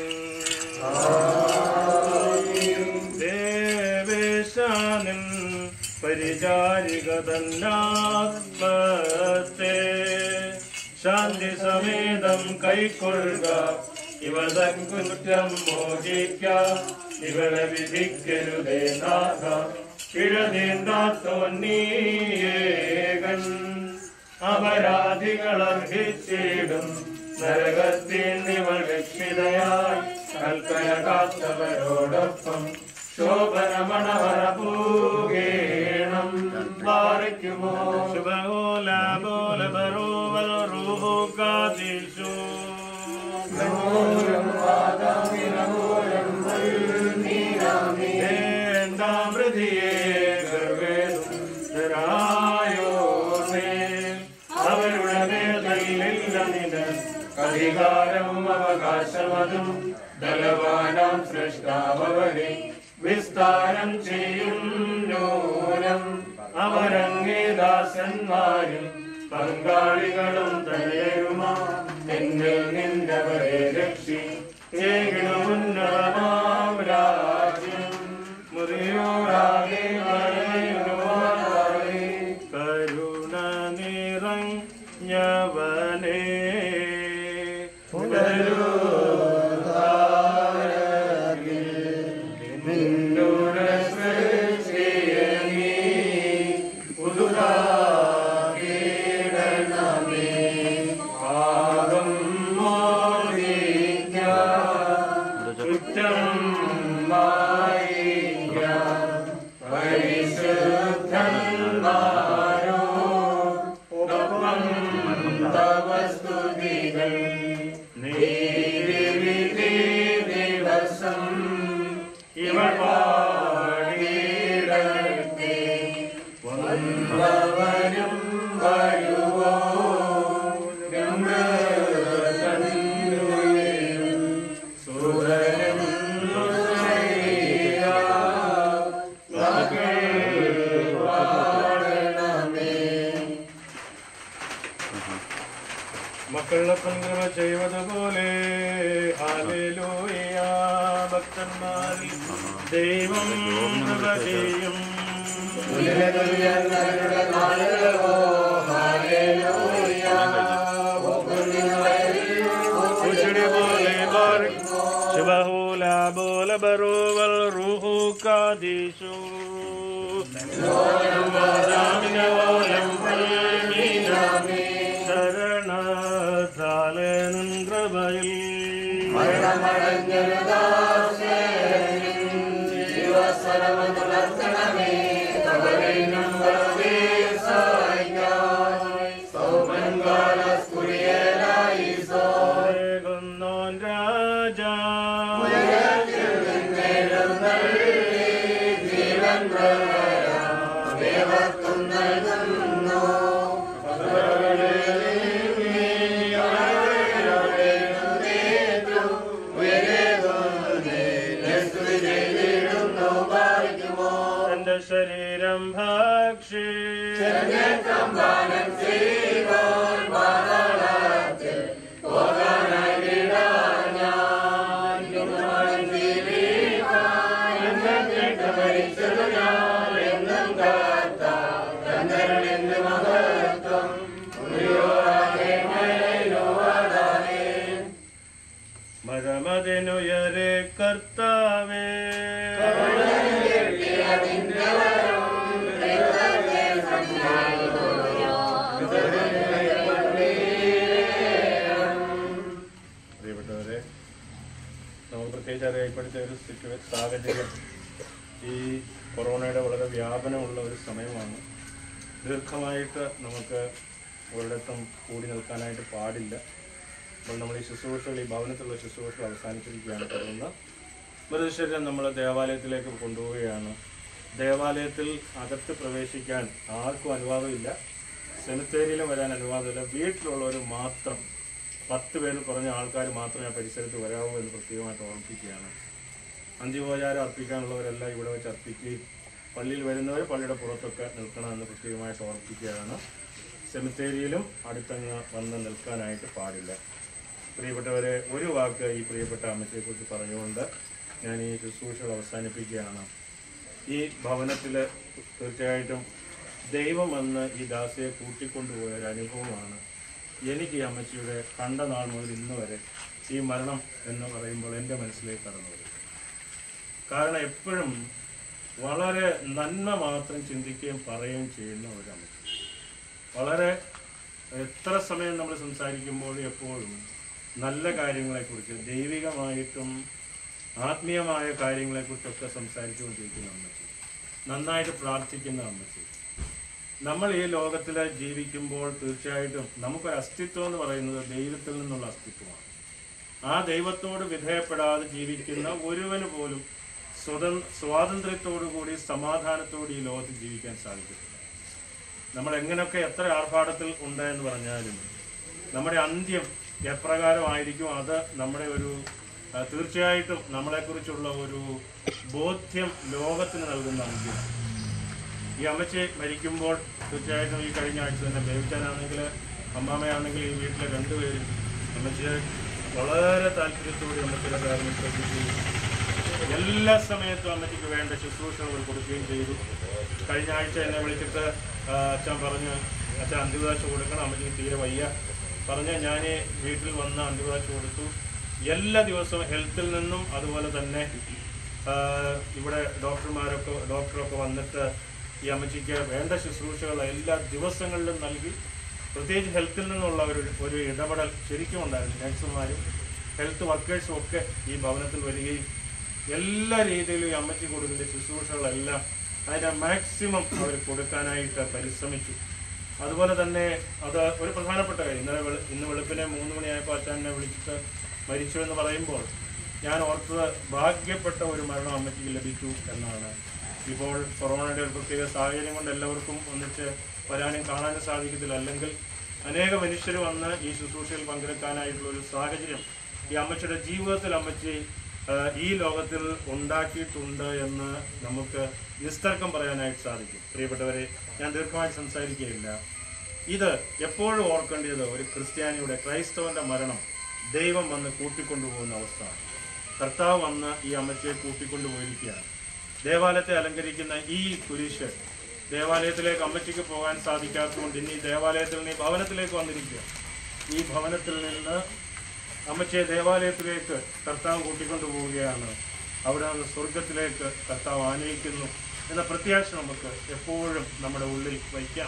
ദേവേശാനിൻ പരിചാരിക തന്നാത്മത്തെ ശാന്തി സമേതം കൈക്കൊള്ളുക ഇവതൻ കുറ്റം മോചിക്ക ഇവരെ വിധിക്കരുതേ നാഥ ഇഴനീണ്ടാത്തോന്നീയേകൻ അപരാധികൾ അർഹിച്ചിടും നരകത്തിൽ ഇവൾ രക്ഷിതയായി കൽപ്പന കാത്തവരോടൊപ്പം ശോഭനമണവര പൂകേണം പാറിക്കുമോ ശുഭോല ബോല ബറോവൽ റൂഹുകാതിഷു എന്താമൃതിയെ അവരുടെ മേലില്ല നിന് അധികാരവും അവകാശമതും ബലവാനാം സൃഷ്ടാവരെ വിസ്താരം ചെയ്യും നൂനം അവരംഗീദാസന്മാരും പങ്കാളികളും തലയുമാ എന്നിൽ നിന്നവരെ രക്ഷി ഉന്നതമാം രാജ്യം മുറിയോറാകെ മറയുവാനായി കരുണ നിറഞ്ഞവനേ നിന്നോട് സൃഷ്ടിയെ നീ പുതുതാകേടണമേ പാദം മോദിക്ക ചുറ്റം വായിക്ക പരിശുദ്ധന്മാരോ ഒപ്പം തവ സ്തുതികൾ നീതിവിധി ദിവസം ഇവൾ പാടിയിടത്തെ വന്നവനും വരുവോ സുതനും മക്കളിലൊപ്പം കൃപ ചെയ്വതുപോലെ ഹാലേലൂയ ഭക്തന്മാരിൽ ദൈവം കൃപ ചെയ്യും ഉച്ചടി പോലെ ബാറി ശുഭഹൂല ബോല ബറോവൽ റൂഹു കാദീശു ശരണത്താലൻ കൃപയിൽ കുന്നോൻ രാജാ എന്റെ ശരീരം ഭക്ഷി മരമതിനുയരെ കർത്താവേ പ്രിയപ്പെട്ടവരെ നമുക്ക് പ്രത്യേകിച്ച് അറിയാം ഇപ്പോഴത്തെ ഒരു സിറ്റുവേ സാഹചര്യം ഈ കൊറോണയുടെ വളരെ വ്യാപനമുള്ള ഒരു സമയമാണ് ദീർഘമായിട്ട് നമുക്ക് ഒരിടത്തും കൂടി നിൽക്കാനായിട്ട് പാടില്ല അപ്പോൾ നമ്മൾ ഈ ശുശ്രൂഷകൾ ഈ ഭവനത്തിലുള്ള ശുശ്രൂഷകൾ അവസാനിച്ചിരിക്കുകയാണ് തുടർന്ന് മൃതശരീരം നമ്മൾ ദേവാലയത്തിലേക്ക് കൊണ്ടുപോവുകയാണ് ദേവാലയത്തിൽ അകത്ത് പ്രവേശിക്കാൻ ആർക്കും അനുവാദമില്ല സെമിത്തേരിയിലും വരാൻ അനുവാദമില്ല വീട്ടിലുള്ളവർ മാത്രം പത്ത് പേരിൽ കുറഞ്ഞ ആൾക്കാർ മാത്രമേ ആ പരിസരത്ത് വരാവൂ എന്ന് പ്രത്യേകമായിട്ട് ഓർമ്മിപ്പിക്കുകയാണ് അന്ത്യോപചാരം അർപ്പിക്കാനുള്ളവരെല്ലാം ഇവിടെ വെച്ച് അർപ്പിക്കുകയും പള്ളിയിൽ വരുന്നവർ പള്ളിയുടെ പുറത്തൊക്കെ നിൽക്കണമെന്ന് പ്രത്യേകമായിട്ട് ഓർമ്മിപ്പിക്കുകയാണ് സെമിത്തേരിയിലും അടുത്തങ്ങ് വന്ന് നിൽക്കാനായിട്ട് പാടില്ല പ്രിയപ്പെട്ടവരെ ഒരു വാക്ക് ഈ പ്രിയപ്പെട്ട അമ്മച്ചയെക്കുറിച്ച് പറഞ്ഞുകൊണ്ട് ഞാൻ ഈ ശുശ്രൂഷകൾ അവസാനിപ്പിക്കുകയാണ് ഈ ഭവനത്തിൽ തീർച്ചയായിട്ടും ദൈവം വന്ന് ഈ ദാസയെ കൂട്ടിക്കൊണ്ടുപോയ ഒരു അനുഭവമാണ് എനിക്ക് ഈ അമ്മച്ചിയുടെ കണ്ട നാൾ മുതൽ ഇന്ന് വരെ ഈ മരണം എന്ന് പറയുമ്പോൾ എൻ്റെ മനസ്സിലേക്ക് കടന്നു വരും കാരണം എപ്പോഴും വളരെ നന്മ മാത്രം ചിന്തിക്കുകയും പറയുകയും ചെയ്യുന്ന ഒരു അമ്മച്ചി വളരെ എത്ര സമയം നമ്മൾ സംസാരിക്കുമ്പോഴും എപ്പോഴും നല്ല കാര്യങ്ങളെക്കുറിച്ച് ദൈവികമായിട്ടും ആത്മീയമായ കാര്യങ്ങളെക്കുറിച്ചൊക്കെ സംസാരിച്ചുകൊണ്ടിരിക്കുന്ന അമ്മച്ചി നന്നായിട്ട് പ്രാർത്ഥിക്കുന്ന അമ്മച്ചി നമ്മൾ ഈ ലോകത്തിൽ ജീവിക്കുമ്പോൾ തീർച്ചയായിട്ടും നമുക്കൊരു അസ്തിത്വം എന്ന് പറയുന്നത് ദൈവത്തിൽ നിന്നുള്ള അസ്തിത്വമാണ് ആ ദൈവത്തോട് വിധേയപ്പെടാതെ ജീവിക്കുന്ന ഒരുവന് പോലും സ്വതം സ്വാതന്ത്ര്യത്തോടു കൂടി സമാധാനത്തോടെ ഈ ലോകത്ത് ജീവിക്കാൻ സാധിക്കത്തില്ല നമ്മൾ എങ്ങനെയൊക്കെ എത്ര ആർഭാടത്തിൽ ഉണ്ട് എന്ന് പറഞ്ഞാലും നമ്മുടെ അന്ത്യം എപ്രകാരമായിരിക്കും അത് നമ്മുടെ ഒരു ആ, തീർച്ചയായിട്ടും നമ്മളെക്കുറിച്ചുള്ള ഒരു ബോധ്യം ലോകത്തിന് നൽകുന്ന അന്ത്യം ഈ അമ്മച്ചി മരിക്കുമ്പോൾ തീർച്ചയായിട്ടും ഈ കഴിഞ്ഞ ആഴ്ച തന്നെ ബേബിച്ചാനാണെങ്കിൽ അമ്മാമ്മയാണെങ്കിൽ ഈ വീട്ടിലെ രണ്ടുപേരും അമ്മച്ചിയെ വളരെ താല്പര്യത്തോടെ അമ്മച്ചിയുടെ കാര്യം ശ്രദ്ധിക്കുകയും എല്ലാ സമയത്തും അമ്മച്ചിക്ക് വേണ്ട ശുശ്രൂഷകൾ കൊടുക്കുകയും ചെയ്തു കഴിഞ്ഞ ആഴ്ച എന്നെ വിളിച്ചിട്ട് ആ, അച്ഛൻ പറഞ്ഞ് അച്ഛൻ അന്തിവാശ കൊടുക്കണം അമ്മച്ചിക്ക് തീരെ വയ്യ പറഞ്ഞ് ഞാൻ വീട്ടിൽ വന്ന് അന്തിവാശ കൊടുത്തു എല്ലാ ദിവസവും ഹെൽത്തിൽ നിന്നും അതുപോലെ തന്നെ ആ, ഇവിടെ ഡോക്ടർമാരൊക്കെ ഡോക്ടറൊക്കെ വന്നിട്ട് ഈ അമ്മച്ചിക്ക് വേണ്ട ശുശ്രൂഷകൾ എല്ലാ ദിവസങ്ങളിലും നൽകി പ്രത്യേകിച്ച് ഹെൽത്തിൽ നിന്നുള്ള ഒരു ഒരു ഇടപെടൽ ശരിക്കും ഉണ്ടായിരുന്നു നഴ്സുമാരും ഹെൽത്ത് വർക്കേഴ്സും ഒക്കെ ഈ ഭവനത്തിൽ വരികയും എല്ലാ രീതിയിലും ഈ അമ്മച്ചി കൊടുക്കുന്ന ശുശ്രൂഷകളെല്ലാം അതിൻ്റെ മാക്സിമം അവർ കൊടുക്കാനായിട്ട് പരിശ്രമിച്ചു അതുപോലെ തന്നെ അത് ഒരു പ്രധാനപ്പെട്ട കാര്യം ഇന്നലെ വെളു ഇന്ന് വെളുപ്പിനെ മൂന്ന് മണിയായപ്പോൾ അച്ഛനെ വിളിച്ചിട്ട് മരിച്ചു എന്ന് പറയുമ്പോൾ ഞാൻ ഓർത്തത് ഭാഗ്യപ്പെട്ട ഒരു മരണം അമ്മച്ചിക്ക് ലഭിച്ചു എന്നാണ് ഇപ്പോൾ കൊറോണയുടെ ഒരു പ്രത്യേക സാഹചര്യം കൊണ്ട് എല്ലാവർക്കും ഒന്നിച്ച് വരാനും കാണാനും സാധിക്കത്തില്ല അല്ലെങ്കിൽ അനേക മനുഷ്യർ വന്ന് ഈ ശുശ്രൂഷയിൽ പങ്കെടുക്കാനായിട്ടുള്ള ഒരു സാഹചര്യം ഈ അമ്മച്ചിയുടെ ജീവിതത്തിൽ അമ്മച്ചി ആ, ഈ ലോകത്തിൽ ഉണ്ടാക്കിയിട്ടുണ്ട് എന്ന് നമുക്ക് നിസ്തർക്കം പറയാനായിട്ട് സാധിക്കും പ്രിയപ്പെട്ടവരെ ഞാൻ ദീർഘമായി സംസാരിക്കുകയില്ല ഇത് എപ്പോഴും ഓർക്കേണ്ടത് ഒരു ക്രിസ്ത്യാനിയുടെ ക്രൈസ്തവന്റെ മരണം ദൈവം വന്ന് കൂട്ടിക്കൊണ്ടുപോകുന്ന അവസ്ഥയാണ് കർത്താവ് വന്ന് ഈ അമ്മച്ചിയെ കൂട്ടിക്കൊണ്ടുപോയിരിക്കുകയാണ് ദേവാലയത്തെ അലങ്കരിക്കുന്ന ഈ കുരിശ് ദേവാലയത്തിലേക്ക് അമ്മച്ചിക്ക് പോകാൻ സാധിക്കാത്തതുകൊണ്ട് ഇനി ദേവാലയത്തിൽ നിന്ന് ഈ ഭവനത്തിലേക്ക് വന്നിരിക്കുക ഈ ഭവനത്തിൽ നിന്ന് അമ്മച്ചിയെ ദേവാലയത്തിലേക്ക് കർത്താവ് കൂട്ടിക്കൊണ്ടു പോവുകയാണ് അവിടെ നിന്ന് സ്വർഗത്തിലേക്ക് കർത്താവ് ആനയിക്കുന്നു എന്ന പ്രത്യാശ നമുക്ക് എപ്പോഴും നമ്മുടെ ഉള്ളിൽ വയ്ക്കാം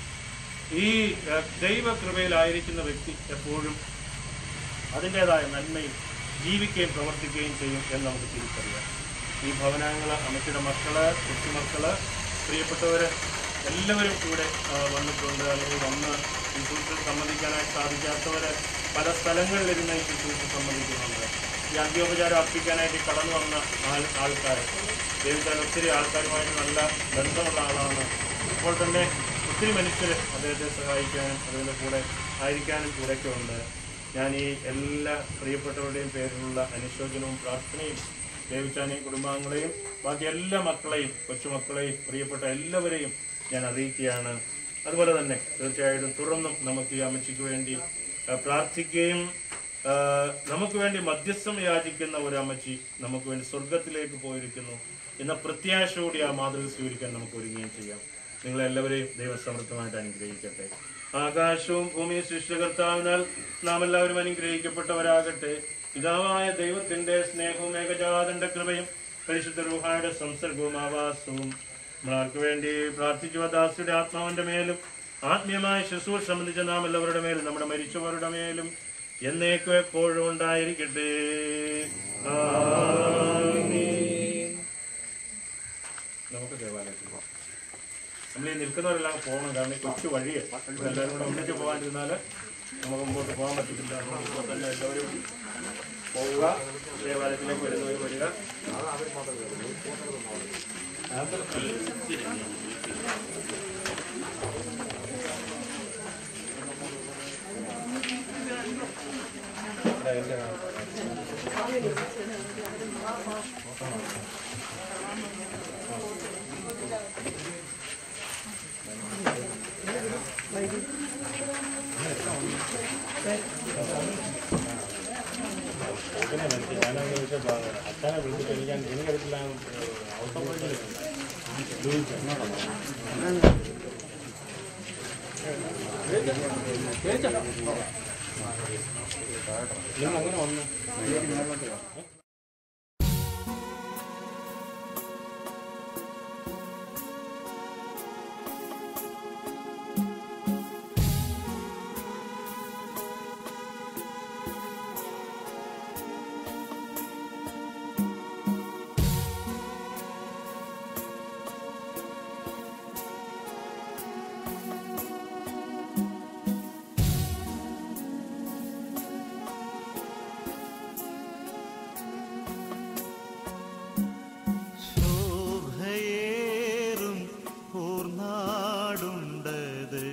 ഈ ഏഹ്, ദൈവകൃപയിലായിരിക്കുന്ന വ്യക്തി എപ്പോഴും അതിൻ്റെതായ നന്മയും ജീവിക്കുകയും പ്രവർത്തിക്കുകയും ചെയ്യും എന്ന് നമുക്ക് തിരിച്ചറിയാം ഈ ഭവനങ്ങൾ അമ്മച്ചിയുടെ മക്കള് കൊച്ചുമക്കള് പ്രിയപ്പെട്ടവര് എല്ലാവരും ഇവിടെ ആ, വന്നിട്ടുണ്ട് അല്ലെങ്കിൽ വന്ന് ഈ ശുശ്രൂഷ സംബന്ധിക്കാനായിട്ട് സാധിക്കാത്തവര് പല സ്ഥലങ്ങളിലിരുന്ന് ഈ ശുശ്രൂഷ സംബന്ധിക്കുന്നുണ്ട് ഈ അന്ത്യോപചാരം അർപ്പിക്കാനായിട്ട് കടന്നു വന്ന ആൾ ആൾക്കാർ ദൈവത്താൽ ഒത്തിരി ആൾക്കാരുമായിട്ട് നല്ല ബന്ധമുള്ള ആളാണ് ഇപ്പോൾ തന്നെ ഒത്തിരി മനുഷ്യർ അദ്ദേഹത്തെ സഹായിക്കാനും അതിൻ്റെ കൂടെ ആയിരിക്കാനും കൂടെയൊക്കെ ഉണ്ട് ഞാൻ ഈ എല്ലാ പ്രിയപ്പെട്ടവരുടെയും പേരിലുള്ള അനുശോചനവും പ്രാർത്ഥനയും ദേവിച്ചാനെയും കുടുംബാംഗങ്ങളെയും ബാക്കി എല്ലാ മക്കളെയും കൊച്ചുമക്കളെയും പ്രിയപ്പെട്ട എല്ലാവരെയും ഞാൻ അറിയിക്കുകയാണ് അതുപോലെ തന്നെ തീർച്ചയായിട്ടും തുടർന്നും നമുക്ക് ഈ അമ്മച്ചിക്ക് വേണ്ടി ആ, പ്രാർത്ഥിക്കുകയും ആ, നമുക്ക് വേണ്ടി മധ്യസ്ഥം യാചിക്കുന്ന ഒരു അമ്മച്ചി നമുക്ക് വേണ്ടി സ്വർഗത്തിലേക്ക് പോയിരിക്കുന്നു എന്ന പ്രത്യാശയോടെ ആ മാതൃക സ്വീകരിക്കാൻ നമുക്ക് ഒരുങ്ങുകയും ചെയ്യാം നിങ്ങളെല്ലാവരെയും ദൈവസമൃദ്ധമായിട്ട് അനുഗ്രഹിക്കട്ടെ ആകാശവും ഭൂമിയും സൃഷ്ടികർത്താവിനാൽ നാം എല്ലാവരും അനുഗ്രഹിക്കപ്പെട്ടവരാകട്ടെ പിതാവായ ദൈവത്തിന്റെ സ്നേഹവും ഏകജാതന്റെ കൃപയും പരിശുദ്ധ രൂഹായുടെ സംസർഗവും ആവാസവും നമ്മളാർക്ക് വേണ്ടി പ്രാർത്ഥിച്ചു ദാസിയുടെ ആത്മാവിന്റെ മേലും ആത്മീയമായ ശുശ്രൂഷ സംബന്ധിച്ച നാം എല്ലാവരുടെ മേലും നമ്മുടെ മരിച്ചവരുടെ മേലും എന്നേക്കും എപ്പോഴും ഉണ്ടായിരിക്കട്ടെ ആമീൻ. നമുക്ക് ദേവാലയത്തിൽ പോകാം നമ്മൾ ഈ നിൽക്കുന്നവരെല്ലാം പോകണം കാരണം ഈ കൊച്ചു വഴിയെ എല്ലാവരും കൂടെ ഒന്നിച്ച് പോകാണ്ടിരുന്നാല് നമുക്ക് മുമ്പോട്ട് പോകാൻ പറ്റത്തില്ല അതുകൊണ്ട് ഇപ്പോൾ തന്നെ എല്ലാവരും പോവുക ദേവാലയത്തിലേക്ക് വരുന്നവർ വരിക പിന്നെ മനസ്സിൽ ഞാനത് ചോദിച്ചപ്പോൾ അച്ഛനെ വിളിച്ചിട്ട് എനിക്ക് എനിക്കറിയത്തില്ല ഔട്ട് ഓഫ് നിങ്ങൾ അങ്ങനെ വന്നു ശോഭയേറും പൂർണ്ണാടുണ്ടത്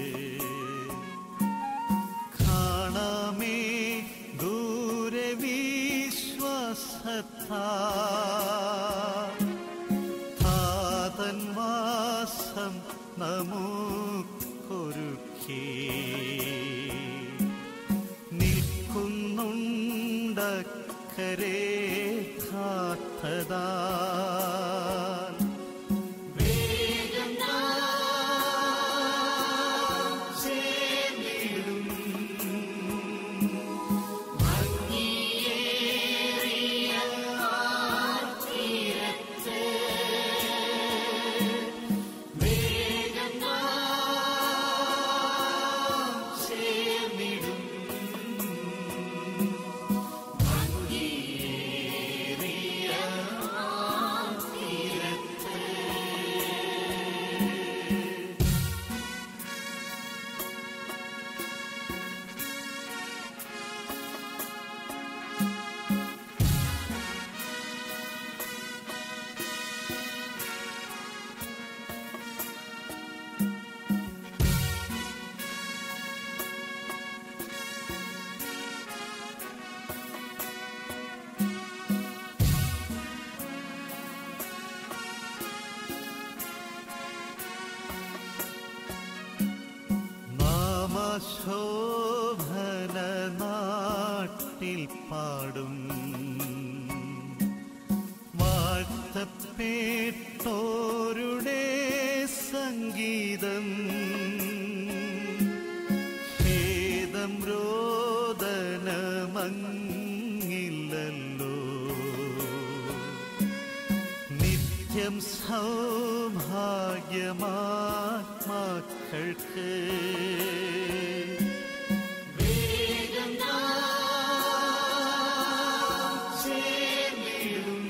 കാണാമേ ദൂരെ വിശ്വാസത്താ താതൻ വാസം നമുക്കൊരുക്കി നിൽക്കുന്നുണ്ടക്കരെ കാത്തതാ വേഗം നാം ചേർന്നിടും ഭംഗിയേറിയ തീരത്ത് വേഗം നാം ചേർന്നിടും ഭംഗിയേറിയ തീരത്ത് നാമശോഭന നാട്ടിൽ പാടും വാഴ്ത്തപ്പേട്ടോരുടെ സംഗീതം ഖേദം രോദനമങ്ങില്ലല്ലോ നിത്യം സൗഭാഗ്യമാത്മാക്കൾക്ക് വേഗം നാം ചേർന്നിടും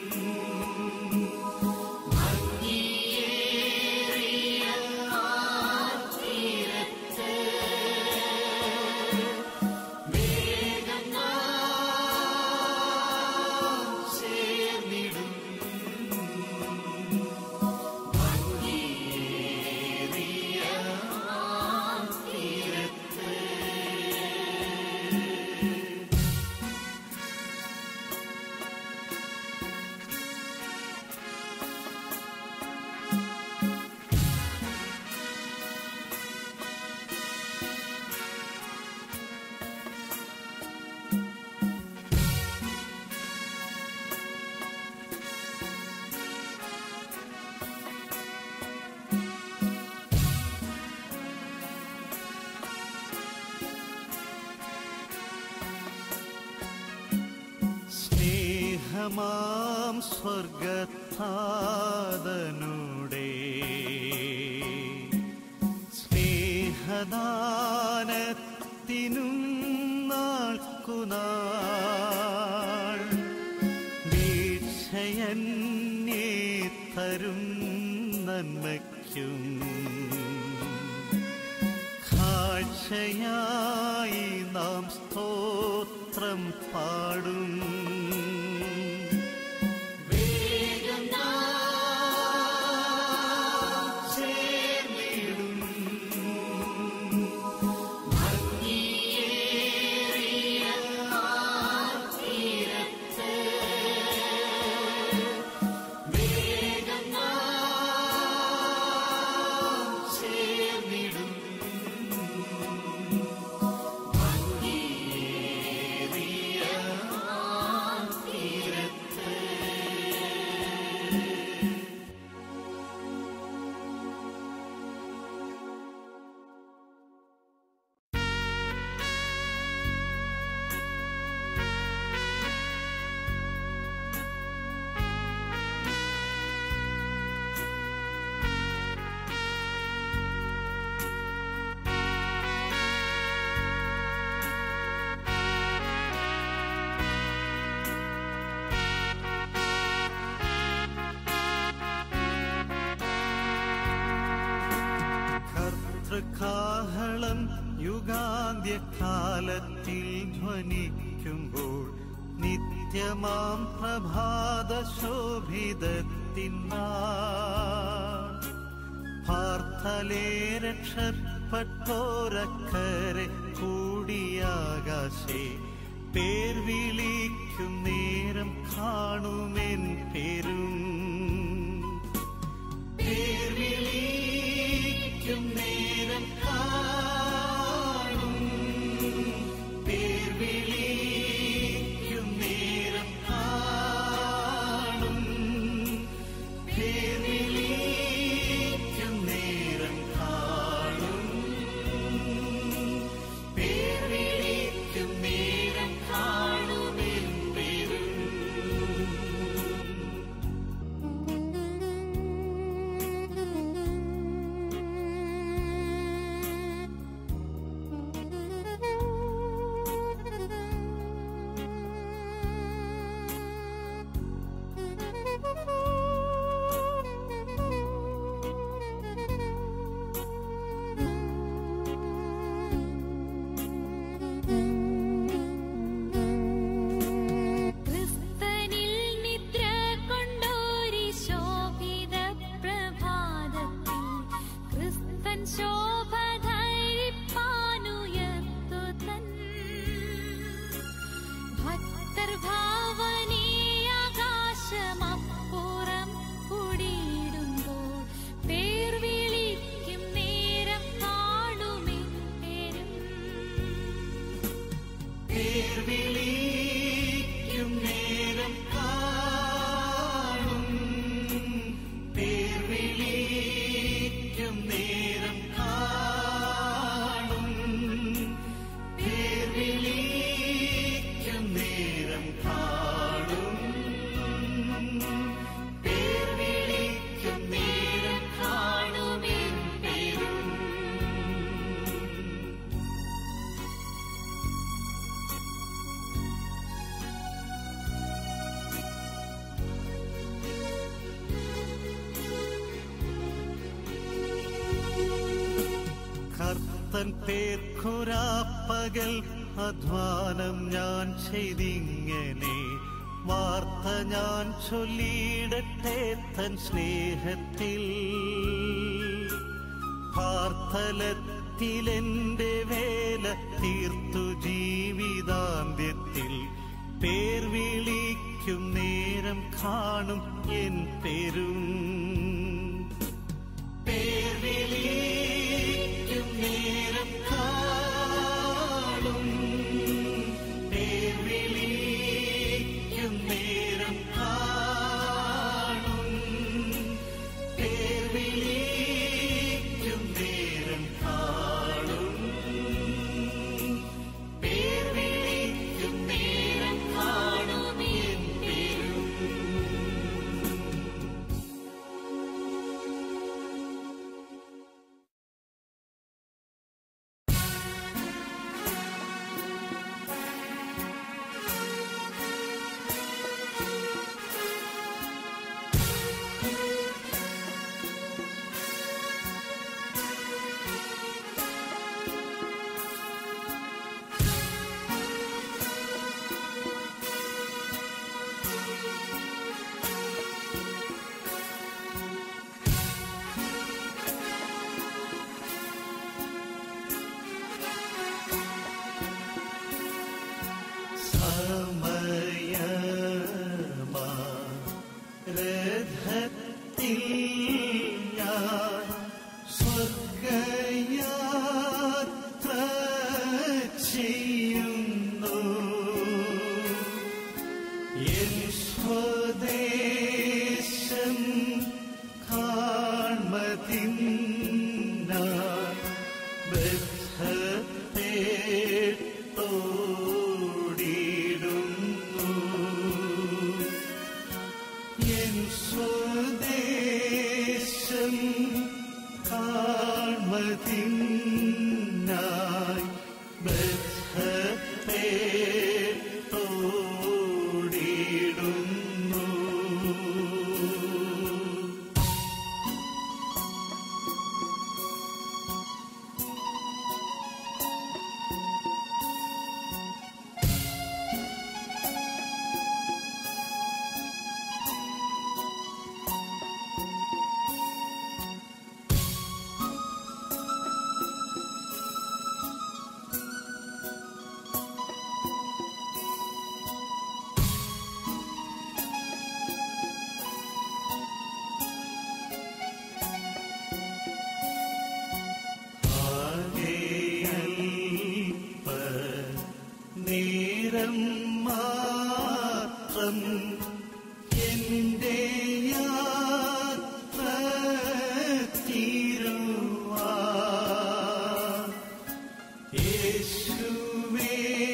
ഭംഗിയേറിയ തീരത്ത് വേഗം നാം ചേർന്നിടും ഭംഗിയേറിയ തീരത്ത് സ്നേഹമാം സ്വർഗത്താതനുടെ സ്നേഹദാനത്തിനും നാൾക്കുനാൾ വീക്ഷയന്യേ തരും നന്മയ്ക്കും കാഴ്ചയായി നാം സ്തോത്രം പാടും വേഗം നാം കാഹളം യുഗാന്ത്യകാലത്തിൽ ധ്വനിക്കുമ്പോൾ നിത്യമാം പ്രഭാത ശോഭിതത്തിനാൾ പാർത്ഥലേ രക്ഷപ്പെട്ടോരക്കരെ കൂടിയാകാശേ പേർ വിളിക്കും നേരം കാണുമെൻ പേരും പേർ വിളിക്കും നേരം കാണും പേർ വിളിക്കും നേരം കാണും പേർ വിളിക്കും നേരം കാണും പേർ വിളിക്കും നേരം കാണുമെൻ പേരും ക്രിസ്തനിൽ നിദ്ര കൊണ്ടോരി ശോഭിത പ്രഭാതത്തിൽ ക്രിസ്തൻ ശോഭ ധരിപ്പാനുയർത്തു തൻ ഭക്തർ ഭാവനീ ആകാശമപ്പുറം കുടിയിടുമ്പോൾ പേർ വിളിക്കും നേരം കാണുമേ പേരും പേർ വിളിക്കും നേരം കാണും പേർ വിളിക്കും നേരം കാണും പേർ വിളിക്കും നേരം കാണും പേർ വിളിക്കും നേരം കാണുമെൻ പേരും കർത്തൻ പേർക്കുരാപ്പകൽ അധ്വാനം ഞാൻ ചെയ്തിങ്ങനെ വാർത്ത ഞാൻ ചൊല്ലിയിടട്ടെ തൻ സ്നേഹത്തിൽ പാർത്ഥലത്തിലെന്റെ വേല തീർത്തു ജീവിതാന്ത്യത്തിൽ പേർ വിളിക്കും നേരം കാണും എൻ പേരും പേർ വിളിക്കും നേരം കാണും പേർ വിളിക്കും നേരം കാണും പേർ വിളിക്കും നേരം കാണും പേർ വിളിക്കും നേരം കാണും എൻ പേരും സമയമാ രഥത്തിൽ ഞാൻ സ്വർഗയാത്ര ചെയ്യുന്നു എൻ സ്വദേശം കാൺമതിന്നായി ബദ്ധപ്പെട്ടോടിടുന്നു എൻ സ്വദേശം കാൺമതിന്നായി ബദ്ധപ്പെട്ടോടിടുന്നു നേരം മാത്രം എന്റെ യാത്ര തീരുവാ യേശുവേ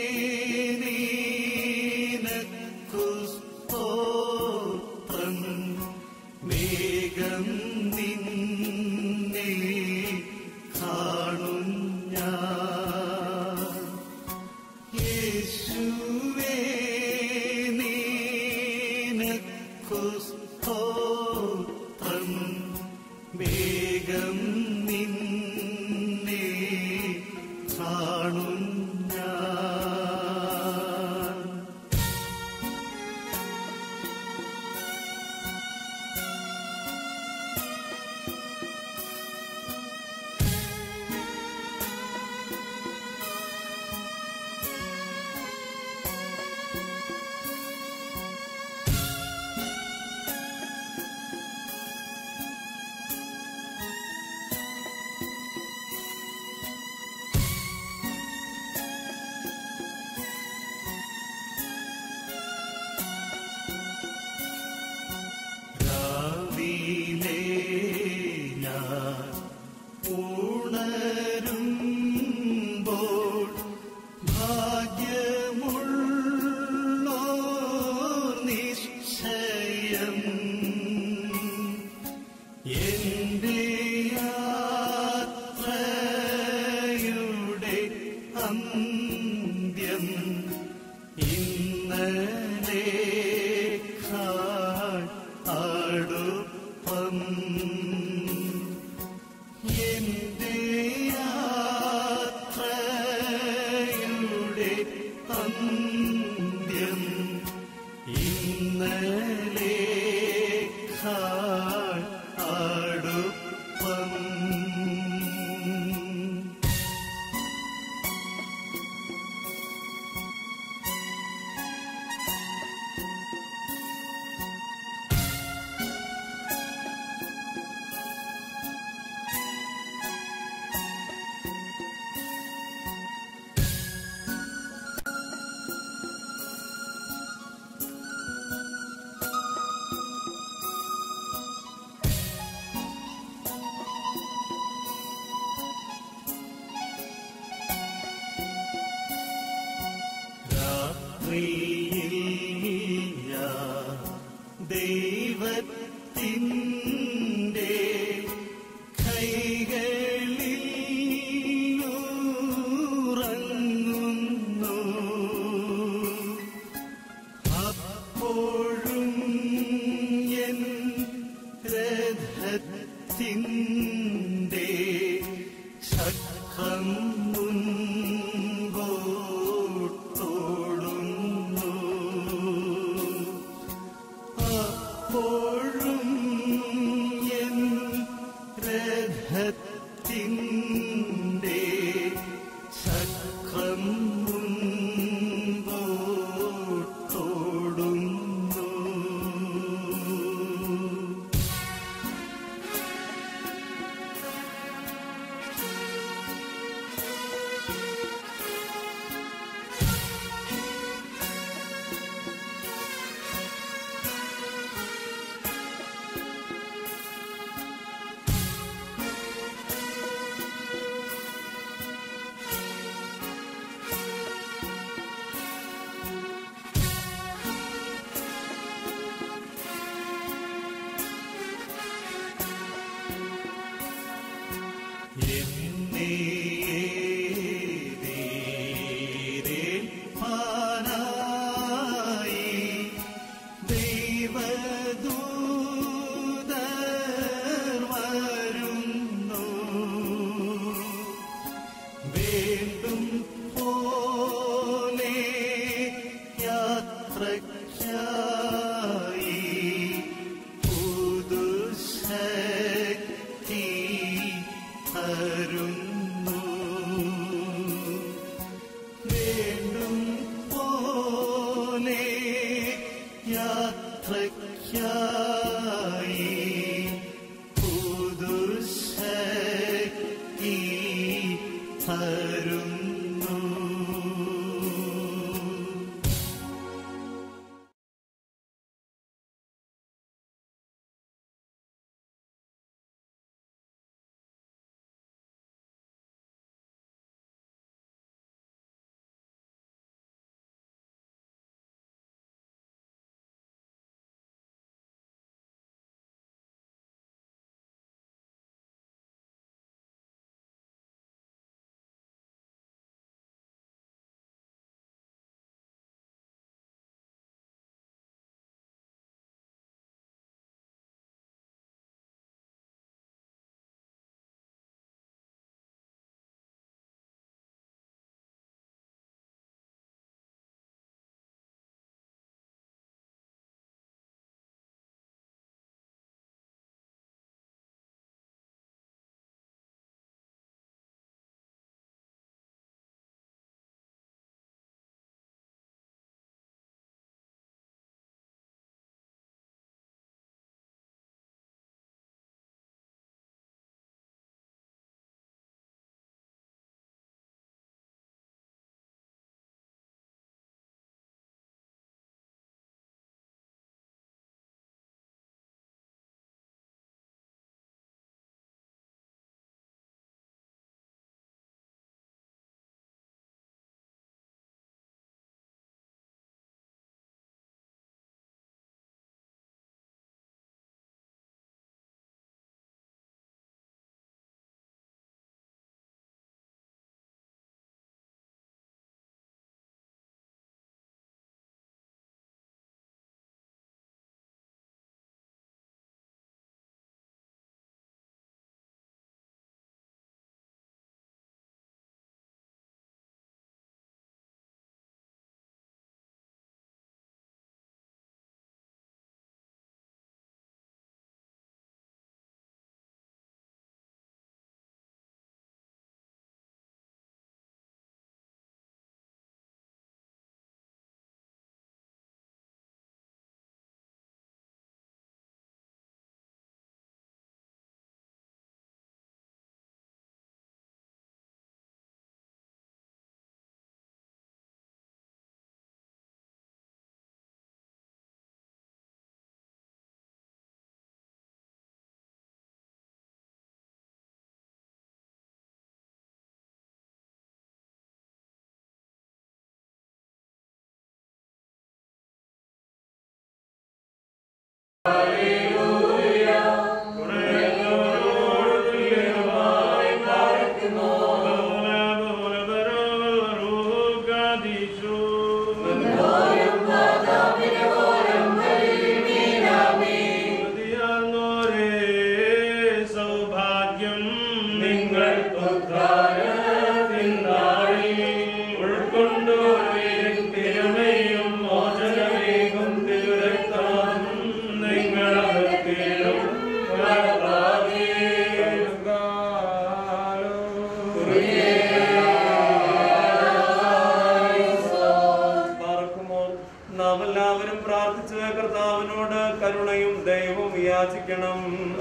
നിനക്കു സ്തോത്രം വേഗം നിന്നെ കാണും ഞാൻ യേശുവേ നിനക്കു സ്തോത്രം വേഗം നിന്നെ കാണും ഞാൻ രാവിലെ ഞാൻ ഉണരുമ്പോൾ ഭാഗ്യമുള്ളോ നിശ്ചയം എന്റെ യാത്രയുടെ അന്ത്യം ഇന്നലെ അടുപ്പം എന്റെ യാത്രയുടെ അന്ത്യം ഇന്നലെ അടുപ്പം രാത്രിയിൽ ഞാൻ ദൈവത്തിൻ്റെ കൈകളിൽ ഉറങ്ങുന്നു അപ്പോഴും എൻ രഥത്തിൻ്റെ ചക്രം മുൻപോട്ടോടുന്നു പ്രാർത്ഥിച്ച് കർത്താവിനോട് കരുണയും ദൈവവും യാചിക്കണം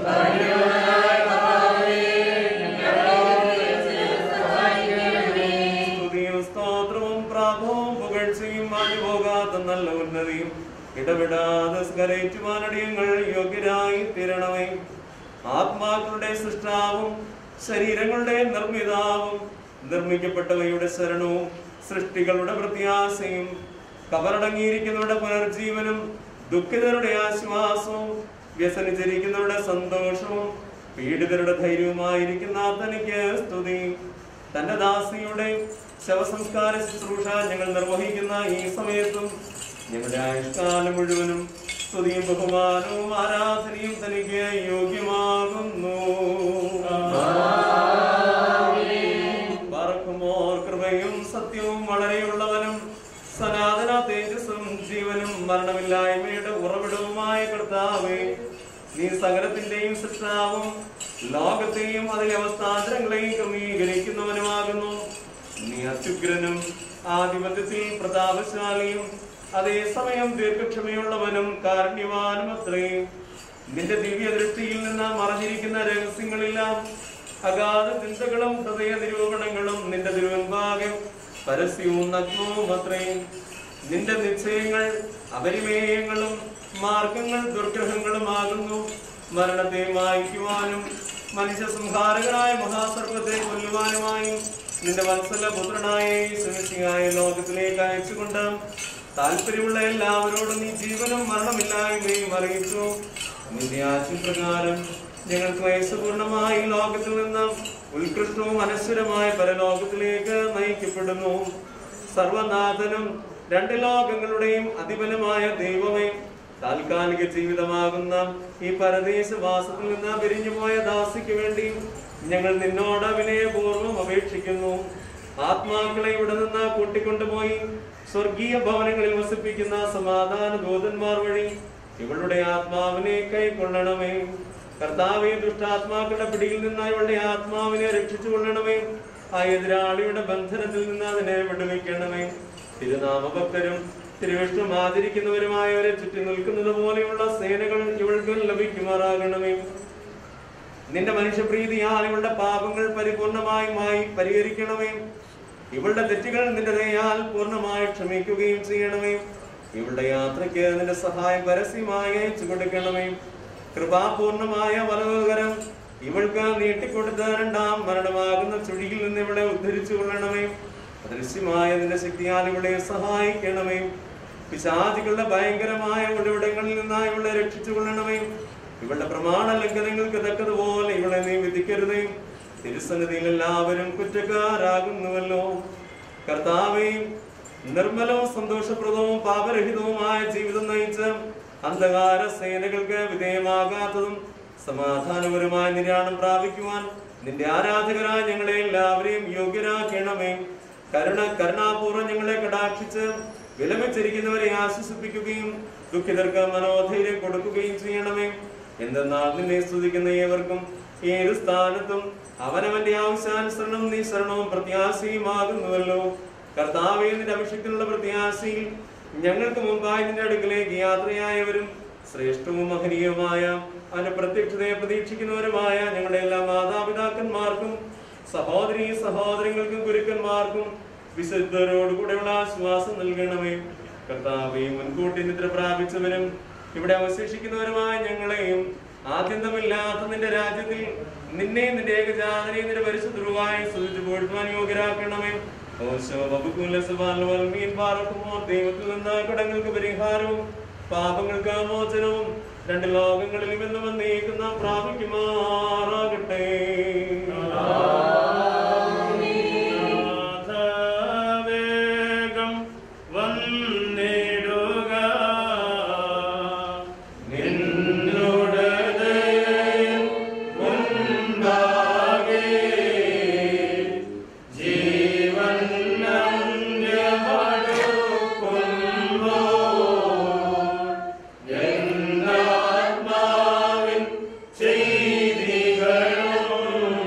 സ്തുതിയും സ്തോത്രവും പ്രാഭവും പുകഴ്ചയും മാഞ്ഞുപോകാത്ത നല്ല ഉന്നതിയും ഇടവിടാതെ സ്കരേറ്റുവാനടിയങ്ങൾ യോഗ്യരായി തീരണമേ ആത്മാക്കളുടെ സൃഷ്ടാവും ശരീരങ്ങളുടെ നിർമ്മിതാവും നിർമ്മിക്കപ്പെട്ടവയുടെ ശരണവും സൃഷ്ടികളുടെ പ്രത്യാശയും കബറടങ്ങിയിരിക്കുന്നവരുടെ പുനർജീവനും ദുഃഖിതരുടെ ആശ്വാസവും വ്യസനിച്ചിരിക്കുന്നവരുടെ സന്തോഷവും പീഡിതരുടെ ധൈര്യവുമായിരിക്കുന്ന തനിക്ക് സ്തുതി തന്റെ ദാസിയുടെ ശവസംസ്കാര ശുശ്രൂഷ ഞങ്ങൾ നിർവഹിക്കുന്ന ഈ സമയത്തും ഞങ്ങളുടെ ആയുഷ്കാലം മുഴുവനും സ്തുതിയും ബഹുമാനവും ആരാധനയും തനിക്ക് യോഗ്യമാകുന്നു പറക്കുമോർ കൃപയും സത്യവും വളരെയുള്ളവനും സനാതന തേജസ്സും ജീവനും മരണമില്ലായ്മയുടെ ഉറവിടവുമായ കർത്താവേ നീ സകലത്തിന്റെയും സൃഷ്ടാവും ലോകത്തെയും അതിലെ അവസ്ഥാന്തരങ്ങളെയും ക്രമീകരിക്കുന്നവനുമാകുന്നു നീ അത്യുഗ്രനും ആധിപത്യത്തിൽ പ്രതാപശാലിയും അതേസമയം ദീർഘക്ഷമയുള്ളവനും കാരുണ്യവാനും അത്രയും നിന്റെ ദിവ്യ ദൃഷ്ടിയിൽ നിന്ന് മറഞ്ഞിരിക്കുന്ന രഹസ്യങ്ങളെല്ലാം അഗാധ ചിന്തകളും ഹൃദയ നിരൂപണങ്ങളും നിന്റെ തിരുവൻപാകം പരസ്യവും നഗ്നവും അത്രയും നിന്റെ നിശ്ചയങ്ങൾ അപരിമേയങ്ങളും മാർഗങ്ങൾ ദുർഗ്രഹങ്ങളുമാകുന്നു മരണത്തെ മായ്ക്കുവാനും മനുഷ്യ സംഹാരകനായ മഹാസർപ്പത്തെ കൊല്ലുവാനുമായും നിന്റെ വത്സല പുത്രനായ സുനിശ്ചയായ ലോകത്തിലേക്ക് അയച്ചുകൊണ്ട് താല്പര്യമുള്ള എല്ലാവരോടും നീ ജീവനും മരണമില്ലായ്മയും അറിയിച്ചു നിന്റെ ആശുപ്രകാരം ഞങ്ങൾ ക്ലേശപൂർണമായി ലോകത്തിൽ നിന്ന് ഉത്കൃഷ്ടവും അനശ്വരമായ പരലോകത്തിലേക്ക് നയിക്കപ്പെടുന്നു സർവനാഥനും രണ്ട് ലോകങ്ങളുടെയും അധിപനുമായ ദൈവമേ താൽക്കാലിക ജീവിതമാകുന്ന ഈ പരദേശവാസത്തിൽ നിന്ന് പിരിഞ്ഞുപോയ ദാസിക്ക് വേണ്ടി ഞങ്ങൾ നിന്നോട് വിനയപൂർവ്വം അപേക്ഷിക്കുന്നു ആത്മാക്കളെ ഇവിടെ നിന്ന് കൂട്ടിക്കൊണ്ടുപോയി സ്വർഗീയ ഭവനങ്ങളിൽ വസിപ്പിക്കുന്ന സമാധാന ദൂതന്മാർ വഴി ഇവളുടെ ആത്മാവിനെ കൈക്കൊള്ളണമേ കർത്താവെ ദുഷ്ടാത്മാക്കളുടെ പിടിയിൽ നിന്ന് ഇവളുടെ ആത്മാവിനെ രക്ഷിച്ചു കൊള്ളണമേ ആ എതിരാളിയുടെ ബന്ധനത്തിൽ നിന്ന് അതിനെ വിടുവിക്കണമേ തിരുനാമഭക്തരും തിരുവിഷ്ണു ആചരിക്കുന്നവരുമായവരെ ചുറ്റി നിൽക്കുന്നത് പോലെയുള്ള സേനകൾ ഇവൾക്ക് ലഭിക്കുമാറാകണമേ നിന്റെ മനുഷ്യപ്രീതിയാൽ ഇവളുടെ പാപങ്ങൾ പരിപൂർണമായുമായി പരിഹരിക്കണമേ ഇവളുടെ തെറ്റുകൾ നിന്റെ ദയാൽ പൂർണ്ണമായി ക്ഷമിക്കുകയും ചെയ്യണമേ ഇവളുടെ യാത്രയ്ക്ക് നിന്റെ സഹായം പരസ്യമായി അയച്ചു കൊടുക്കണമേ കൃപാപൂർണമായ വലവുകരം ഇവൾക്ക് നീട്ടിക്കൊടുത്ത രണ്ടാം മരണമാകുന്ന ചുഴിയിൽ നിന്ന് ഇവളെ ഉദ്ധരിച്ചു കൊള്ളണമേ അദൃശ്യമായ നിന്റെ ശക്തിയാൽ ഇവളെ സഹായിക്കണമേ പിശാചികളുടെ ഭയങ്കരമായ ഒളിവിടങ്ങളിൽ നിന്നായി ഇവളെ രക്ഷിച്ചു കൊള്ളണമേ ഇവളുടെ പ്രമാണ ലംഘനങ്ങൾക്ക് തക്കതുപോലെ ഇവളെ നീ വിധിക്കരുതേ തിരുസന്നിധിയിൽ എല്ലാവരും കുറ്റക്കാരാകുന്നുവല്ലോ കർത്താവേ നിർമ്മലവും സന്തോഷപ്രദവും പാപരഹിതവുമായ ജീവിതം നയിച്ച് അന്ധകാര സേനകൾക്ക് വിധേയമാകാത്തതും സമാധാനപരമായ നിര്യാണം പ്രാപിക്കുവാൻ നിന്റെ ആരാധകരായ ഞങ്ങളെ എല്ലാവരെയും യോഗ്യരാക്കണമേ കരുണ കരുണാപൂർവ്വം ഞങ്ങളെ കടാക്ഷിച്ച് വിലമിച്ചിരിക്കുന്നവരെ ആശ്വസിപ്പിക്കുകയും ദുഃഖിതർക്ക് മനോധൈര്യം കൊടുക്കുകയും ചെയ്യണമേ എന്തെന്നാൽ നിന്നെ സ്തുതിക്കുന്ന ഏവർക്കും ഏത് സ്ഥാനത്തും അവനവന്റെ ആവശ്യാനുസരണം നീ ശരണവും പ്രത്യാശയുമാകുന്നുവല്ലോ കർത്താവെ നിന്റെ അഭിഷേകത്തിനുള്ള പ്രത്യാശയിൽ ഞങ്ങൾക്ക് മുമ്പായി നിന്റെ അടുക്കലേക്ക് യാത്രയായവരും ശ്രേഷ്ഠവും മഹനീയവുമായ അവന്റെ പ്രത്യക്ഷതയെ പ്രതീക്ഷിക്കുന്നവരുമായ ഞങ്ങളുടെ എല്ലാ മാതാപിതാക്കന്മാർക്കും സഹോദരി സഹോദരങ്ങൾക്കും ഗുരുക്കന്മാർക്കും വിശുദ്ധരോടുകൂടെയുള്ള ആശ്വാസം നൽകണമേ കർത്താവെ മുൻകൂട്ടി നിദ്ര പ്രാപിച്ചവരും ഇവിടെ അവശേഷിക്കുന്നവരുമായ ഞങ്ങളെയും ആദ്യന്തമില്ലാത്ത നിന്റെ രാജ്യത്തിൽ നിന്നെ നിന്റെ ഏകജാതനെയും നിന്റെ പരിശുദ്ധരുവായി സ്തുതിച്ചു പോഴ്ത്തുവാൻ യോഗ്യരാക്കണമേ ഓശോ ബബുക്കുല സുബാൽ മീൻ പാറക്കുമോ ദൈവത്തിൽ നിന്ന് കടങ്ങൾക്ക് പരിഹാരവും പാപങ്ങൾക്ക് മോചനവും രണ്ട് ലോകങ്ങളിലും എന്ന് വന്നേക്കുന്ന പ്രാപിക്കുമാറാകട്ടെ വേഗം വന്നിടുക നിന്നോട് മുൻപാകെ ജീവൻ എന്നാത്മാവിൻ ചെയ്തികളും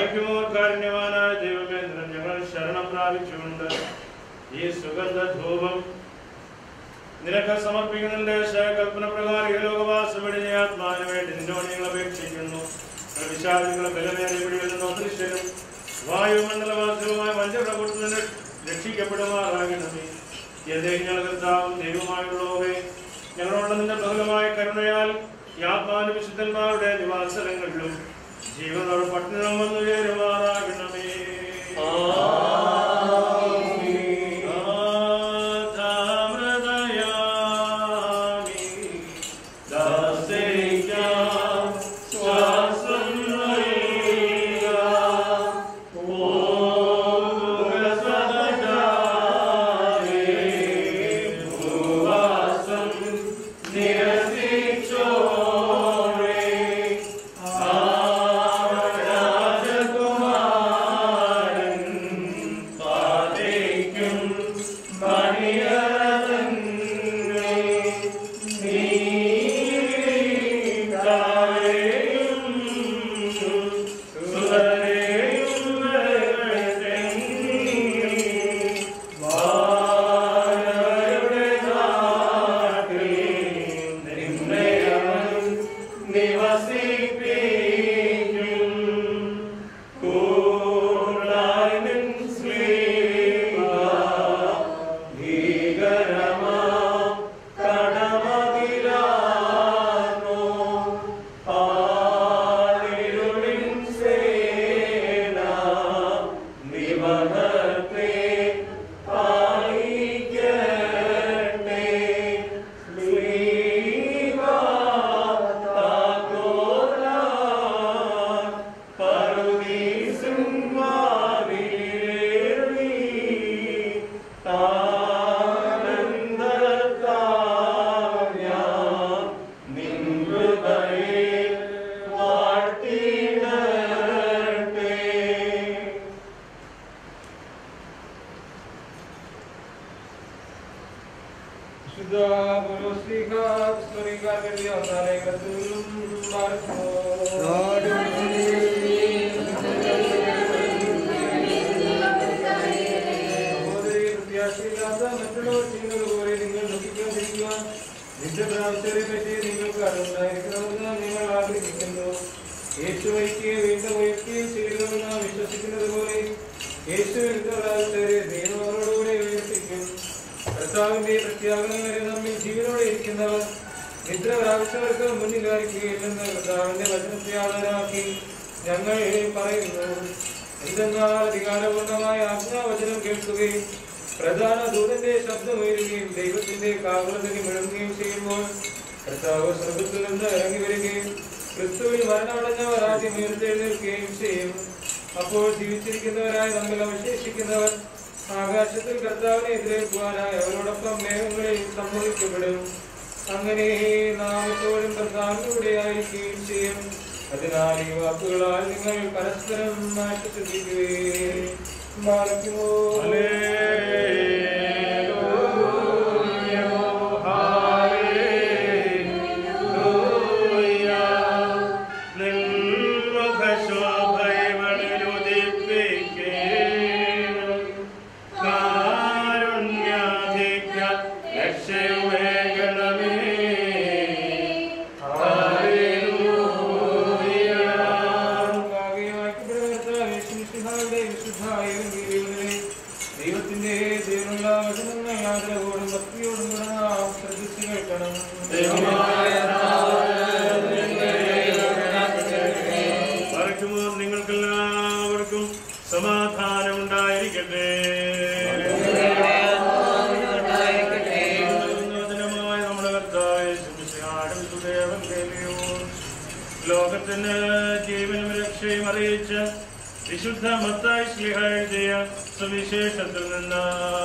പാലിക്കുമോ കാരുണ്യവാനായ ദൈവമേന്ദ്രൻ ഞങ്ങൾ ശരണം പ്രാപിച്ചുകൊണ്ട് ഈ സുഗന്ധ ധൂപം നിനക്ക് സമർപ്പിക്കുന്നുണ്ട് കൽപ്പന പ്രകാരം ഈ ലോകവാസം വെടിഞ്ഞ ആത്മാവിന് വേണ്ടി നിന്നോട് ഞങ്ങൾ അപേക്ഷിക്കുന്നു വിശാലികളെ ബലമേറിയ പിടിയിൽ നിന്ന് അദൃശ്യനും വായുമണ്ഡലവാസവുമായ വഞ്ചപ്രഭുത്വം നിന്ന് രക്ഷിക്കപ്പെടുമാറാകണമേ എന്തേ ഞങ്ങൾ കർത്താവും ദൈവമായുള്ളവേ ഞങ്ങളോട് നിന്റെ ബഹുലമായ കരുണയാൽ ഈ ആത്മാവിന്റെ വിശുദ്ധന്മാരുടെ നിവാസനങ്ങളിലും ജീവനോട് പട്ടണം വന്നു ചേരുമാറാകണമേ ആധാമൃതയാമി ദാസേക്കാം ശ്വാസം നൽകുക. ഭൂഗസദാരേ ഭൂവാസം നിരസിച്ചോരേ രാജകുമാരൻ പാതയ്ക്കും മണിയറതന്നെ നീക്കാരെയും സുതരെയും വാനവരുടെ നാട്ടിൽ നിന്നെയവൻ നിവസിപ്പിക്കും കൂടായി നിൻ സ്ലീഹ ഭീകരമാം കടമതിലാർന്നോ ആളിരുളിൻ സേന നിവഹത്തെ പാലിക്കട്ടെ സ്ലീഹ താക്കോലാൽ പറുദീസും വാവിലേറി ആനന്ദത്താൽ നിൻകൃപയെ വാഴ്ത്തിയിടട്ടെ നിന്റെ പ്രാവശ്യത്തെ പറ്റി നിങ്ങൾക്ക് അറിവുണ്ടായിരിക്കണമെന്ന് നിങ്ങൾ ആഗ്രഹിക്കുന്നു യേശു വയ്ക്കുകയും വീണ്ടും ഉയർത്തുകയും ചെയ്യണമെന്ന് വിശ്വസിക്കുന്നത് പോലെ യേശു എടുത്ത പ്രാവശ്യത്തെ ദൈവം അവരോടുകൂടെ ഉയർത്തിക്കും കർത്താവിന്റെ പ്രത്യാഗനം വരെ നമ്മിൽ ജീവനോടെ ഇരിക്കുന്നവർ നിദ്ര പ്രാവശ്യവർക്ക് മുന്നിലായിരിക്കുകയില്ലെന്ന് കർത്താവിന്റെ വചനത്തെ ആധാരമാക്കി ഞങ്ങൾ പറയുന്നു എന്തെന്നാൽ അധികാരപൂർണമായ ആജ്ഞാവചനം കേൾക്കുകയും പ്രധാന ദൂതന്റെ ശബ്ദമുയരുകയും ദൈവത്തിന്റെ കാവലത്തിന് മുഴങ്ങുകയും ചെയ്യുമ്പോൾ കർത്താവ് സ്വർഗത്തിൽ നിന്ന് ഇറങ്ങി വരികയും ക്രിസ്തുവിൽ മരണമടഞ്ഞവർ ആദ്യം ഉയർത്തെഴുന്നേൽക്കുകയും ചെയ്യും അപ്പോൾ ജീവിച്ചിരിക്കുന്നവരായി നമ്മിൽ അവശേഷിക്കുന്നവർ ആകാശത്തിൽ കർത്താവിനെ എതിരേൽക്കുവാനായി അവരോടൊപ്പം മേഘങ്ങളിൽ സംഭവിക്കപ്പെടും അങ്ങനെ നാം എപ്പോഴും കർത്താവിലൂടെ ആയിരിക്കുകയും ചെയ്യും അതിനാൽ ഈ വാക്കുകളാൽ നിങ്ങൾ പരസ്പരം മാറ്റി ശ്രദ്ധിക്കുകയും മാറിക്കുമോ ദൈവത്തിന്റെ ദൈവമുള്ള വചനങ്ങൾ ആദരവോടും ഭക്തിയോടും കൂടെ നാം ശ്രദ്ധിച്ചു കേൾക്കണം പറക്കുമോ നിങ്ങൾക്കെല്ലാവർക്കും സമാധാനം ഉണ്ടായിരിക്കട്ടെ നൂതനമായ നമ്മുടെ കർത്താവേ ശുശ്രൂഷയാടും സുദേവൻ കേൾവിയോൻ ലോകത്തിന് ജീവനും രക്ഷയും അറിയിച്ച വിശുദ്ധ മത്തായി ശ്ലിഹ എഴുതിയ സുവിശേഷത്തിൽ നിന്ന്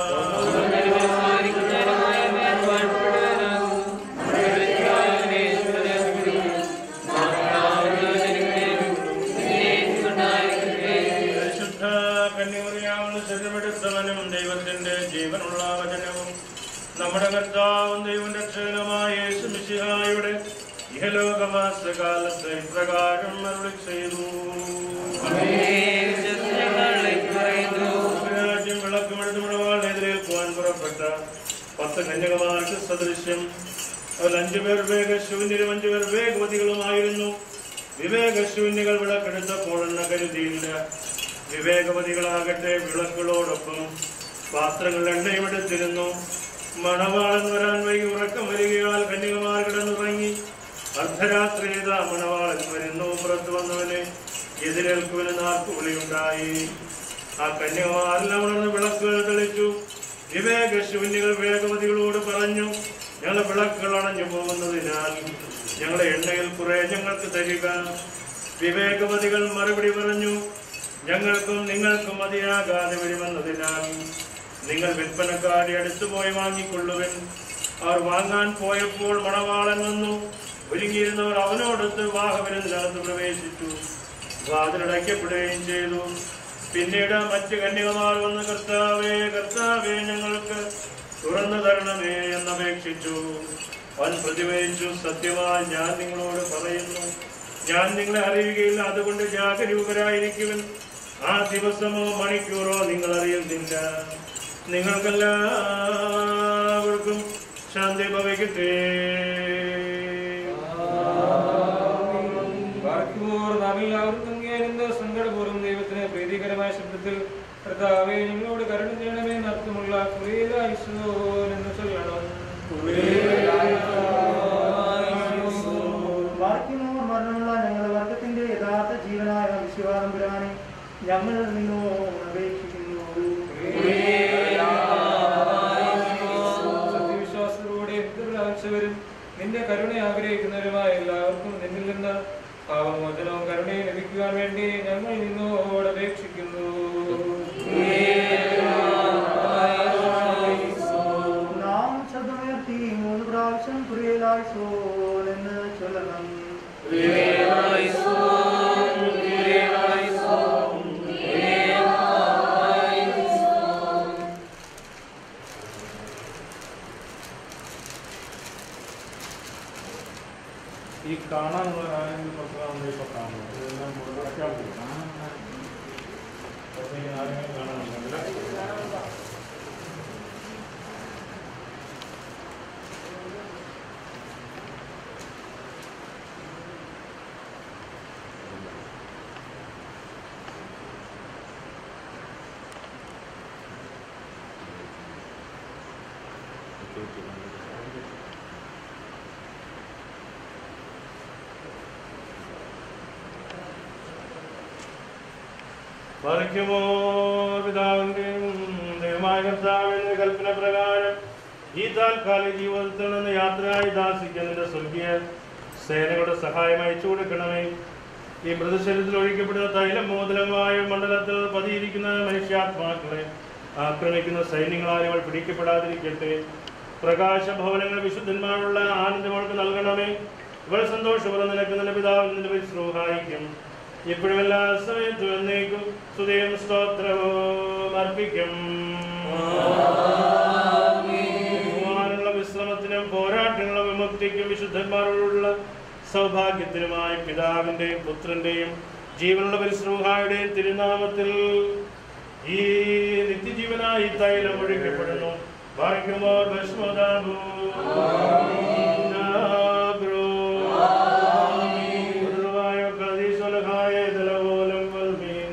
പരിശുദ്ധ കന്യമറിയാവുന്ന ശരീരമെടുത്തവനും ദൈവത്തിന്റെ ജീവനുള്ള വചനവും നമ്മുടെ കർത്താവും ദൈവം രക്ഷകനുമായ യേശു മിശിഹായുടെ ഇഹലോകവാസകാലത്ത് ഇപ്രകാരം അരുളി ചെയ്തു പത്ത് കന്യകമാർക്ക് സദൃശ്യം അതിൽ അഞ്ചു പേർ വിവേകശൂന്യരും അഞ്ചു പേർ വിവേകവതികളുമായിരുന്നു വിവേകശൂന്യകൾ വിളക്കെടുത്തപ്പോൾ എണ്ണ കരുതിയില്ല വിവേകവതികളാകട്ടെ വിളക്കുകളോടൊപ്പം പാത്രങ്ങൾ എണ്ണയും എടുത്തിരുന്നു മണവാളൻ വരാൻ വൈകി ഉറക്കം വരികയാൽ കന്യകമാർ കിടന്നുറങ്ങി അർദ്ധരാത്രി ഇതാ മണവാളൻ വരുന്നു പുറത്തു വന്നവനെ എതിരേൽക്കുവിന് നാർക്കുവിളിയുണ്ടായി ആ കന്യകമാരെല്ലാം ഉണർന്ന് വിളക്കുകൾ തെളിച്ചു വിവേകശൂന്യകൾ വേഗവതികളോട് പറഞ്ഞു ഞങ്ങൾ വിളക്കുകൾ അണഞ്ഞു പോകുന്നതിനാൽ ഞങ്ങളെ എണ്ണയിൽ കുറെ ഞങ്ങൾക്ക് തരിക വിവേകവതികൾ മറുപടി പറഞ്ഞു ഞങ്ങൾക്കും നിങ്ങൾക്കും മതിയാകാതെ വരുമെന്നതിനാൽ നിങ്ങൾ വിൽപ്പനക്കാരി അടുത്തു പോയി വാങ്ങിക്കൊള്ളുവൻ അവർ വാങ്ങാൻ പോയപ്പോൾ മണവാളൻ വന്നു ഒരുങ്ങിയിരുന്നവർ അവനോടൊത്ത് വാഹവരത്തിനകത്ത് പ്രവേശിച്ചു വാതിലടയ്ക്കപ്പെടുകയും ചെയ്തു പിന്നീട് മറ്റ് കന്യകമാർ വന്ന് കർത്താവേ കർത്താവേ ഞങ്ങൾക്ക് തുറന്നു തരണമേ എന്നപേക്ഷിച്ചു അവൻ പ്രതിവഹിച്ചു സത്യമായി ഞാൻ നിങ്ങളോട് പറയുന്നു ഞാൻ നിങ്ങളെ അറിയുകയില്ല അതുകൊണ്ട് ജാഗരൂകരായിരിക്കുവൻ ആ ദിവസമോ മണിക്കൂറോ നിങ്ങൾ അറിയുന്നില്ല നിങ്ങൾക്കെല്ലാവർക്കും ശാന്തി ഭവിക്കട്ടെ ബാക്കിയോർ നാം എല്ലാവർക്കും കേൾക്കുന്ന സങ്കടപൂർവ്വം ദൈവത്തിന് പ്രീതികരമായ ശബ്ദത്തിൽ കർത്താവേ നിങ്ങളോട് കരുണ ചെയ്യണമേ എന്ന് അർത്ഥമുള്ള കുറിയലായിസോൻ എന്ന് ചൊല്ലണം ബാക്കിയുമോ മരണമുള്ള ഞങ്ങളുടെ വർഗത്തിന്റെ യഥാർത്ഥ ജീവനായ വിശ്വാസം പുരാനെ ഞങ്ങൾ നിന്നോട് അപേക്ഷിക്കുന്നു സത്യവിശ്വാസത്തിലൂടെ എതിരാഴ്ചവരും നിന്റെ കരുണ ആഗ്രഹിക്കുന്നവരുമായ എല്ലാവർക്കും നിന്നിൽ നിന്ന് പാവമോചനവും കരുണയും ലഭിക്കുവാൻ വേണ്ടി ഞങ്ങൾ നിന്നോട് അപേക്ഷിക്കുന്നു നാം ശബ്ദമുയർത്തി മൂന്ന് പ്രാവശ്യം കുറിയലായിസോൻ എന്ന് ചൊല്ലണം ഈ കാണാനുള്ള ആരെങ്കിലും പുറത്താണ് ഇപ്പൊ കാണുന്നത് ഇതെല്ലാം മുഴുവൻ പുറത്തേക്ക് ആരെങ്കിലും കാണാനുണ്ടെങ്കിൽ മറിക്കുമോ പിതാവിന്റെയും ദൈവമായ കർത്താവിന്റെ കൽപ്പന പ്രകാരം ഈ താൽക്കാലിക ജീവിതത്തിൽ നിന്ന് യാത്രയായി ദാസിക്കുന്നതിന്റെ സ്വർഗീയ സേനകളുടെ സഹായം അയച്ചു കൊടുക്കണമേ ഈ മൃതശരീരത്തിൽ ഒഴിക്കപ്പെടുന്ന തൈലം മോദലമായ മണ്ഡലത്തിൽ പതിയിരിക്കുന്ന മനുഷ്യാത്മാക്കളെ ആക്രമിക്കുന്ന സൈന്യങ്ങളാൽ ഇവൾ പിടിക്കപ്പെടാതിരിക്കട്ടെ പ്രകാശഭവനങ്ങൾ വിശുദ്ധന്മാരുള്ള ആനന്ദമോൾക്ക് നൽകണമേ ഇവൾ സന്തോഷപൂർവ്വം നിനക്ക് നിന്റെ പിതാവിൽ നിന്റെ പരിശ്രൂഹായിക്കും ഇപ്പോഴും എല്ലാ സമയത്തും എന്നേക്കും സ്തുതിയും സ്തോത്രവും അർപ്പിക്കും ബഹുമാനമുള്ള വിശ്രമത്തിനും പോരാട്ടങ്ങളും വിമുക്തിക്കും വിശുദ്ധന്മാരോടുള്ള സൗഭാഗ്യത്തിനുമായി പിതാവിന്റെയും പുത്രന്റെയും ജീവനുള്ള പരിശ്രൂഹായുടെയും തിരുനാമത്തിൽ ഈ നിത്യജീവനായി തൈലം ഒഴിക്കപ്പെടുന്നു ഭാഗ്യമോ ഭസ്മദാഭൂ ഗുരുവായോ കദീശ്വലഹായ ദലവോലം വൽമീൻ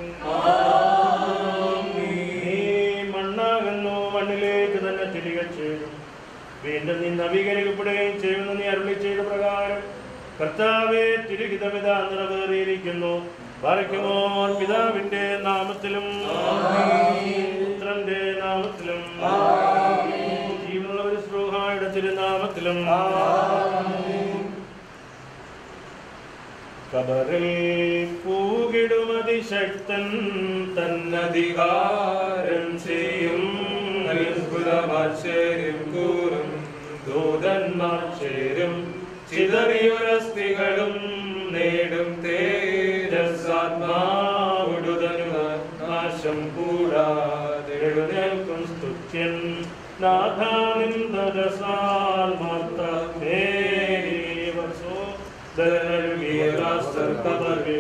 നീ മണ്ണാകുന്നു മണ്ണിലേക്ക് തന്നെ തിരികെ ചേരും വീണ്ടും നീ നവീകരിക്കപ്പെടുകയും ചെയ്യുമെന്ന് നീ അരുളി ചെയ്ത പ്രകാരം കർത്താവെ തിരുഹിതമിത നിറവേറിയിരിക്കുന്നു പാലിക്കുമോ പിതാവിന്റെ നാമത്തിലും പുത്രന്റെ നാമത്തിലും ജീവനുള്ള ഒരു സ്രോഹായുടെ തിരുനാമത്തിലും കബറിൽ പൂകിടുമതിശക്തൻ തന്നധികാരം ചെയ്യും അത്ഭുതമാശ്ചര്യം കൂറും ദൂതന്മാർ ചേരും ചിതറിയൊരസ്ഥികളും നേടും തേജസ്സാത്മാവുടുതനു നാശം കൂടാതെ എഴുന്നേൽക്കും സ്തുത്യൻ നാഥാനിന്ദരസാൽ മാർത്തേരീവസോ ധനരുഗീരാസ്തർക്കപകെ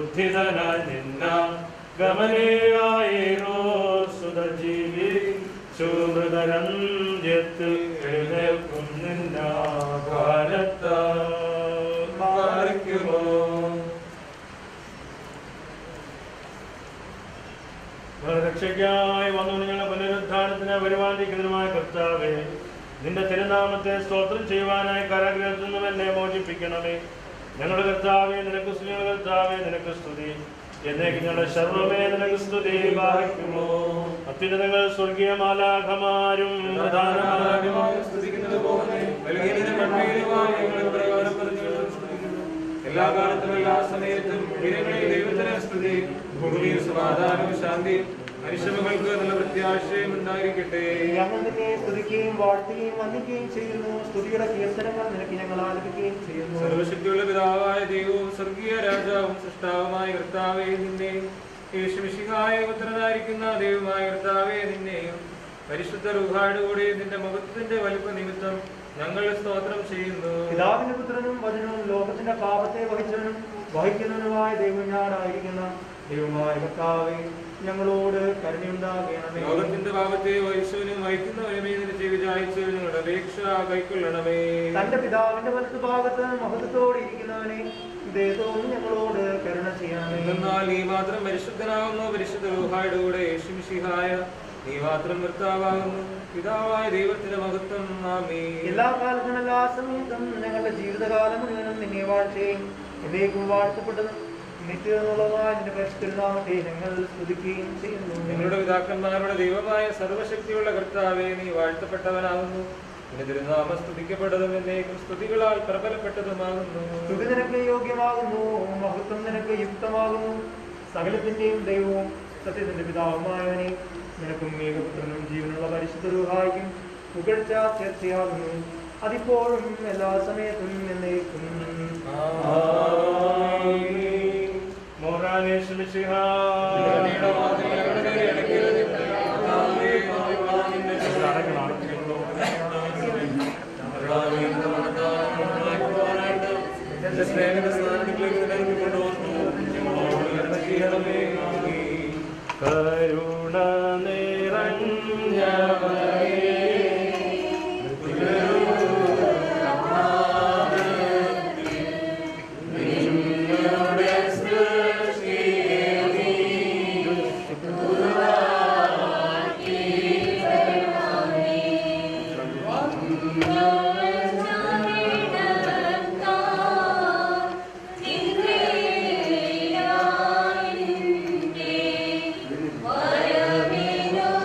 തുദ്ധിതനായി നിന്ന ഗമനേയായേരോ സുതജീവി ശൂമൃതരഞ്ജത്ത് എഴുന്നേൽക്കും നിന്നാകാരത്താ പാലിക്കുമോ രക്ഷയ്ക്കായി വന്നു നിങ്ങളുടെ പുനരുദ്ധാനത്തിന് പരിപാലിക്കുന്നതുമായ കർത്താവേ നിന്റെ തിരുനാമത്തെ സ്തോത്രം ചെയ്യുവാനായി കരഗ്രഹത്തിൽ നിന്നും എന്നെ മോചിപ്പിക്കണമേ ഞങ്ങളുടെ കർത്താവേ നിനക്ക് സ്തുതി ഞങ്ങളുടെ കർത്താവേ നിനക്ക് സ്തുതി എന്നേക്ക് ഞങ്ങളുടെ സർവമേ നിനക്ക് സ്തുതി പാലിക്കുമോ അത്യുന്നതങ്ങൾ സ്വർഗീയ മാലാഖമാരും പ്രധാനമാരും സ്തുതിക്കുന്നത് പോലെ ബലഹീനനും നന്മയിലുമായി ഞങ്ങൾ പ്രകാരം പറഞ്ഞുകൊണ്ട് സ്തുതിക്കുന്നു. എല്ലാ കാലത്തും എല്ലാ സമയത്തും ഉയരങ്ങളിൽ ദൈവത്തിന് സ്തുതി ഭൂമിയിൽ സമാധാനവും ശാന്തിയും മനുഷ്യമകൾക്ക് നല്ല പ്രത്യാശയും ഉണ്ടായിരിക്കട്ടെ ഞങ്ങൾ നിന്നെ സ്തുതിക്കുകയും വാഴ്ത്തുകയും വന്ദിക്കുകയും ചെയ്യുന്നു സ്തുതിയുടെ കീർത്തനങ്ങൾ നിനക്ക് ഞങ്ങൾ ആലപിക്കുകയും ചെയ്യുന്നു സർവശക്തിയുള്ള പിതാവായ ദൈവവും സ്വർഗീയ രാജാവും സൃഷ്ടാവുമായ കർത്താവേ നിന്നെയും യേശുമിശിഹായ പുത്രനായിരിക്കുന്ന ദൈവമായ കർത്താവേ നിന്നെയും പരിശുദ്ധ റുഹാടുകൂടെ നിന്റെ മുഖത്തിന്റെ വലിപ്പ നിമിത്തം ഞങ്ങൾ സ്തോത്രം ചെയ്യുന്നു പിതാവിന്റെ പുത്രനും വചനവും ലോകത്തിന്റെ പാപത്തെ വഹിച്ചവനും വഹിക്കുന്നവനുമായ ദൈവം ഞാനായിരിക്കുന്ന ദൈവമായ കർത്താവേ ഞങ്ങളോട് കരുണയുണ്ടാകണമേ ലോകത്തിന്റെ പാപത്തെ വഹിച്ചവനും വഹിക്കുന്നവനുമേ നിന്റെ വിചാരിച്ചു ഞങ്ങളുടെ അപേക്ഷ കൈക്കൊള്ളണമേ തന്റെ പിതാവിന്റെ വലത്ത് ഭാഗത്ത് മഹത്വത്തോടെ ഇരിക്കുന്നവനെ ദേഹവും ഞങ്ങളോട് കരുണ ചെയ്യണമേ എന്നാൽ നീ മാത്രം പരിശുദ്ധനാകുന്നു പരിശുദ്ധ റുഹായുടെ കൂടെ യേശുമിശിഹായ നീ മാത്രം കർത്താവാകുന്നു പിതാവായ ദൈവത്തിന്റെ മഹത്വം ആമേ എല്ലാ കാലത്തും എല്ലാ സമയത്തും ഞങ്ങളുടെ ജീവിതകാലം മുഴുവനും നിന്നെ വാഴ്ചയും എന്നേക്കും വാഴ്ത്തപ്പെട്ടതും നിത്യമുള്ളതായ നിന്റെ പരിശുദ്ധനാമത്തെ ഞങ്ങൾ സ്തുതിക്കുകയും ചെയ്യുന്നു നിങ്ങളുടെ പിതാക്കന്മാരുടെ ദൈവമായ സർവശക്തിയുള്ള കർത്താവെ നീ വാഴ്ത്തപ്പെട്ടവനാകുന്നു നിന്റെ തിരുനാമം സ്തുതിക്കപ്പെട്ടതും എന്നേക്കും സ്തുതികളാൽ പ്രബലപ്പെട്ടതുമാകുന്നു സ്തുതി നിനക്ക് യോഗ്യമാകുന്നു മഹത്വം നിനക്ക് യുക്തമാകുന്നു സകലത്തിന്റെയും ദൈവവും സത്യത്തിന്റെ പിതാവുമായവനെ നിനക്കും ഏകപുത്രനും ജീവനുള്ള പരിശുദ്ധ രൂഹായിക്കും പുകഴ്ച തീർച്ചയാകുന്നു അതിപ്പോഴും എല്ലാ സമയത്തും എന്നേക്കും ധരണിയുടെ വാതിൽ ഞങ്ങളുടെ മേൽ അടയ്ക്കരുത്. കർത്താവേ, ഭാഗ്യവാൻ നിന്നെ കർത്താവേ, നിന്റെ മഹത്തായ നാമത്തെ നിന്റെ സ്നേഹത്തിന്റെ സ്ഥാനത്തിലേക്ക് നിലനിർത്തി കൊണ്ടുവന്നു ഞങ്ങളോട് കരുണ ചെയ്യണമേ ആമേൻ. കരുണ നിറഞ്ഞ വരവിനോ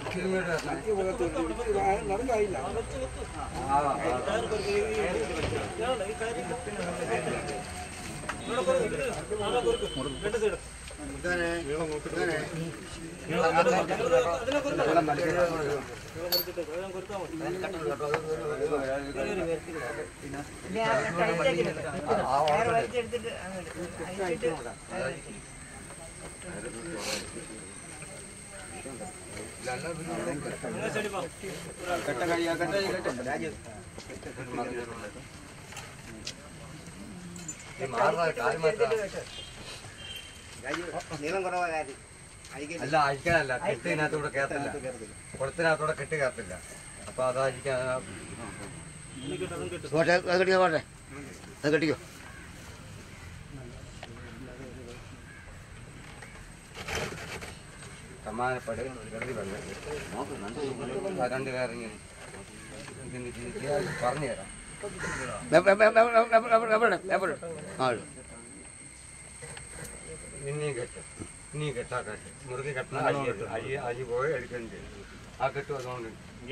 നീളം കുറവാ കാര്യം അല്ല അഴിക്കാനല്ല കെട്ട് ഇതിനകത്തൂടെ കയറത്തില്ല കുളത്തിനകത്തൂടെ കെട്ട് കയറത്തില്ല അപ്പൊ അതായിരിക്കാൻ പോട്ടെ അത് കെട്ടിക്കോ പോട്ടെ അത് കെട്ടിക്കോ സമാനപ്പെട്ട് വെറുതെ വന്ന് രണ്ട് കയറിങ്ങനെ പറഞ്ഞു തരാം എവിടെ ആ ഇനിയും കെട്ട് ഇനിയും കെട്ടാ കെട്ട് മുറുകി കെട്ടണം അരി കെട്ടും അരി അരി പോയി എടുക്കുകയും ചെയ്യും ആ കെട്ടും അതുകൊണ്ട്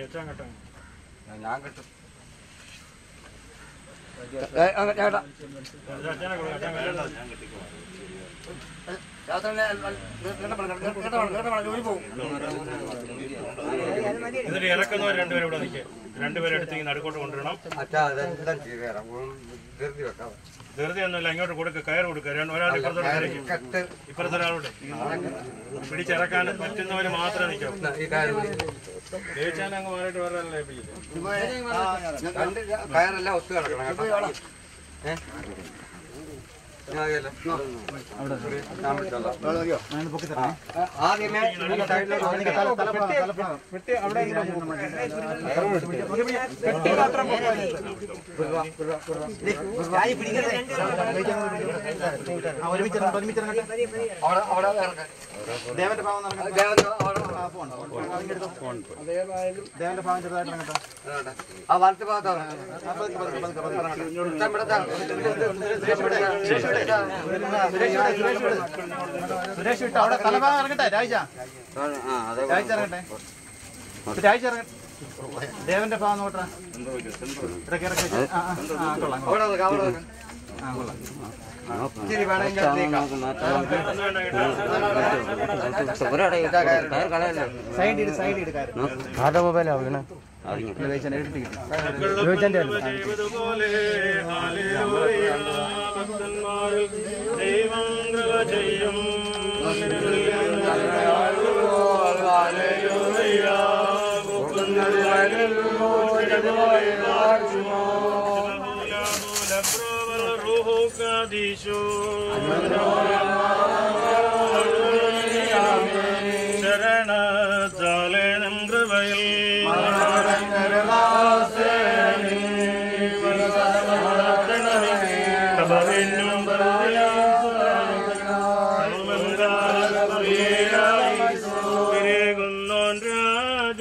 ഞാൻ കെട്ടും ചേട്ടാ എന്നിട്ട് ഇറക്കുന്നവർ രണ്ടുപേരും ഇവിടെ നിൽക്കുക രണ്ടുപേരും എടുത്ത് ഈ നടുക്കോട്ട് കൊണ്ടുവരണം അച്ഛാ അതെല്ലാം ചെയ്തു തരാം ധൃതി വെക്കാം ധൃതി ഒന്നുമില്ല അങ്ങോട്ട് കൊടുക്കുക കയർ കൊടുക്കുക രണ്ട് ഒരാൾ ഇപ്പുറത്തോട്ട് കയറിക്കും കെട്ട് ഇപ്പുറത്തെ ഒരാളോട് പിടിച്ചിറക്കാൻ പറ്റുന്നവർ മാത്രമേ നിൽക്കൂ ഈ കാര്യം ജയിച്ചാൽ അങ്ങ് മാറിയിട്ട് വേറെ ആളെ ഏൽപ്പിക്കില്ല രണ്ട് കയറെല്ലാം ഒത്തു കിടക്കണം കേട്ടോ ഏ ഞാൻ അറിയാലോ. ഞാൻ വിളിച്ചോളാം. ആ, ആദ്യമേ ഈ സൈഡിലോട്ട് അവിടെ അവിടെ ഇറങ്ങ്. ദേവന്റെ ഭാവം നടക്കട്ടെ. ദേവന്റെ അവിടെ ദേവന്റെ ഭാവം ചെറുതായിട്ട് ഇറങ്ങട്ടെ. ഇറങ്ങട്ടെ. ആ വലത്ത് ഭാഗത്താണ് പതുക്കെ, പതുക്കെ, പതുക്കെ, പതുക്കെ ഇറങ്ങട്ടെ. ഇഷ്ടം ഇവിടുത്തെ. സുരേഷ് ഇവിടുത്തെ. സുരേഷ് വിട്ടോ അവിടെ തലഭാഗം ഇറങ്ങട്ടെ രാജ രാജ ഇറങ്ങട്ടെ രാജ ഇറങ്ങട്ടെ ദേവന്റെ ഭാവം നോട്ടാ ഇറക്കി ഇറക്കി വെച്ച്. ആ, ആ, ആ, കൊള്ളാം കൊള്ളാം. അവിടെ നിൽക്ക്, അവിടെ നിൽക്ക്. ആ, കൊള്ളാം. ഇച്ചിരി വേണമെങ്കിൽ നീക്കാം. സൈഡ് ഇട് സൈഡ് ഇട് കാര്യം ചെയ്തതുപോലെ ഹല്ലേലൂയ, ഭക്തന്മാരിൽ ദൈവം കൃപ ചെയ്യും ഹല്ലേലൂയ, ഭക്തന്മാരിൽ ശരണജാലേനം കൃപയിൽ കബറിനും വിരേകുന്നോൻ രാജ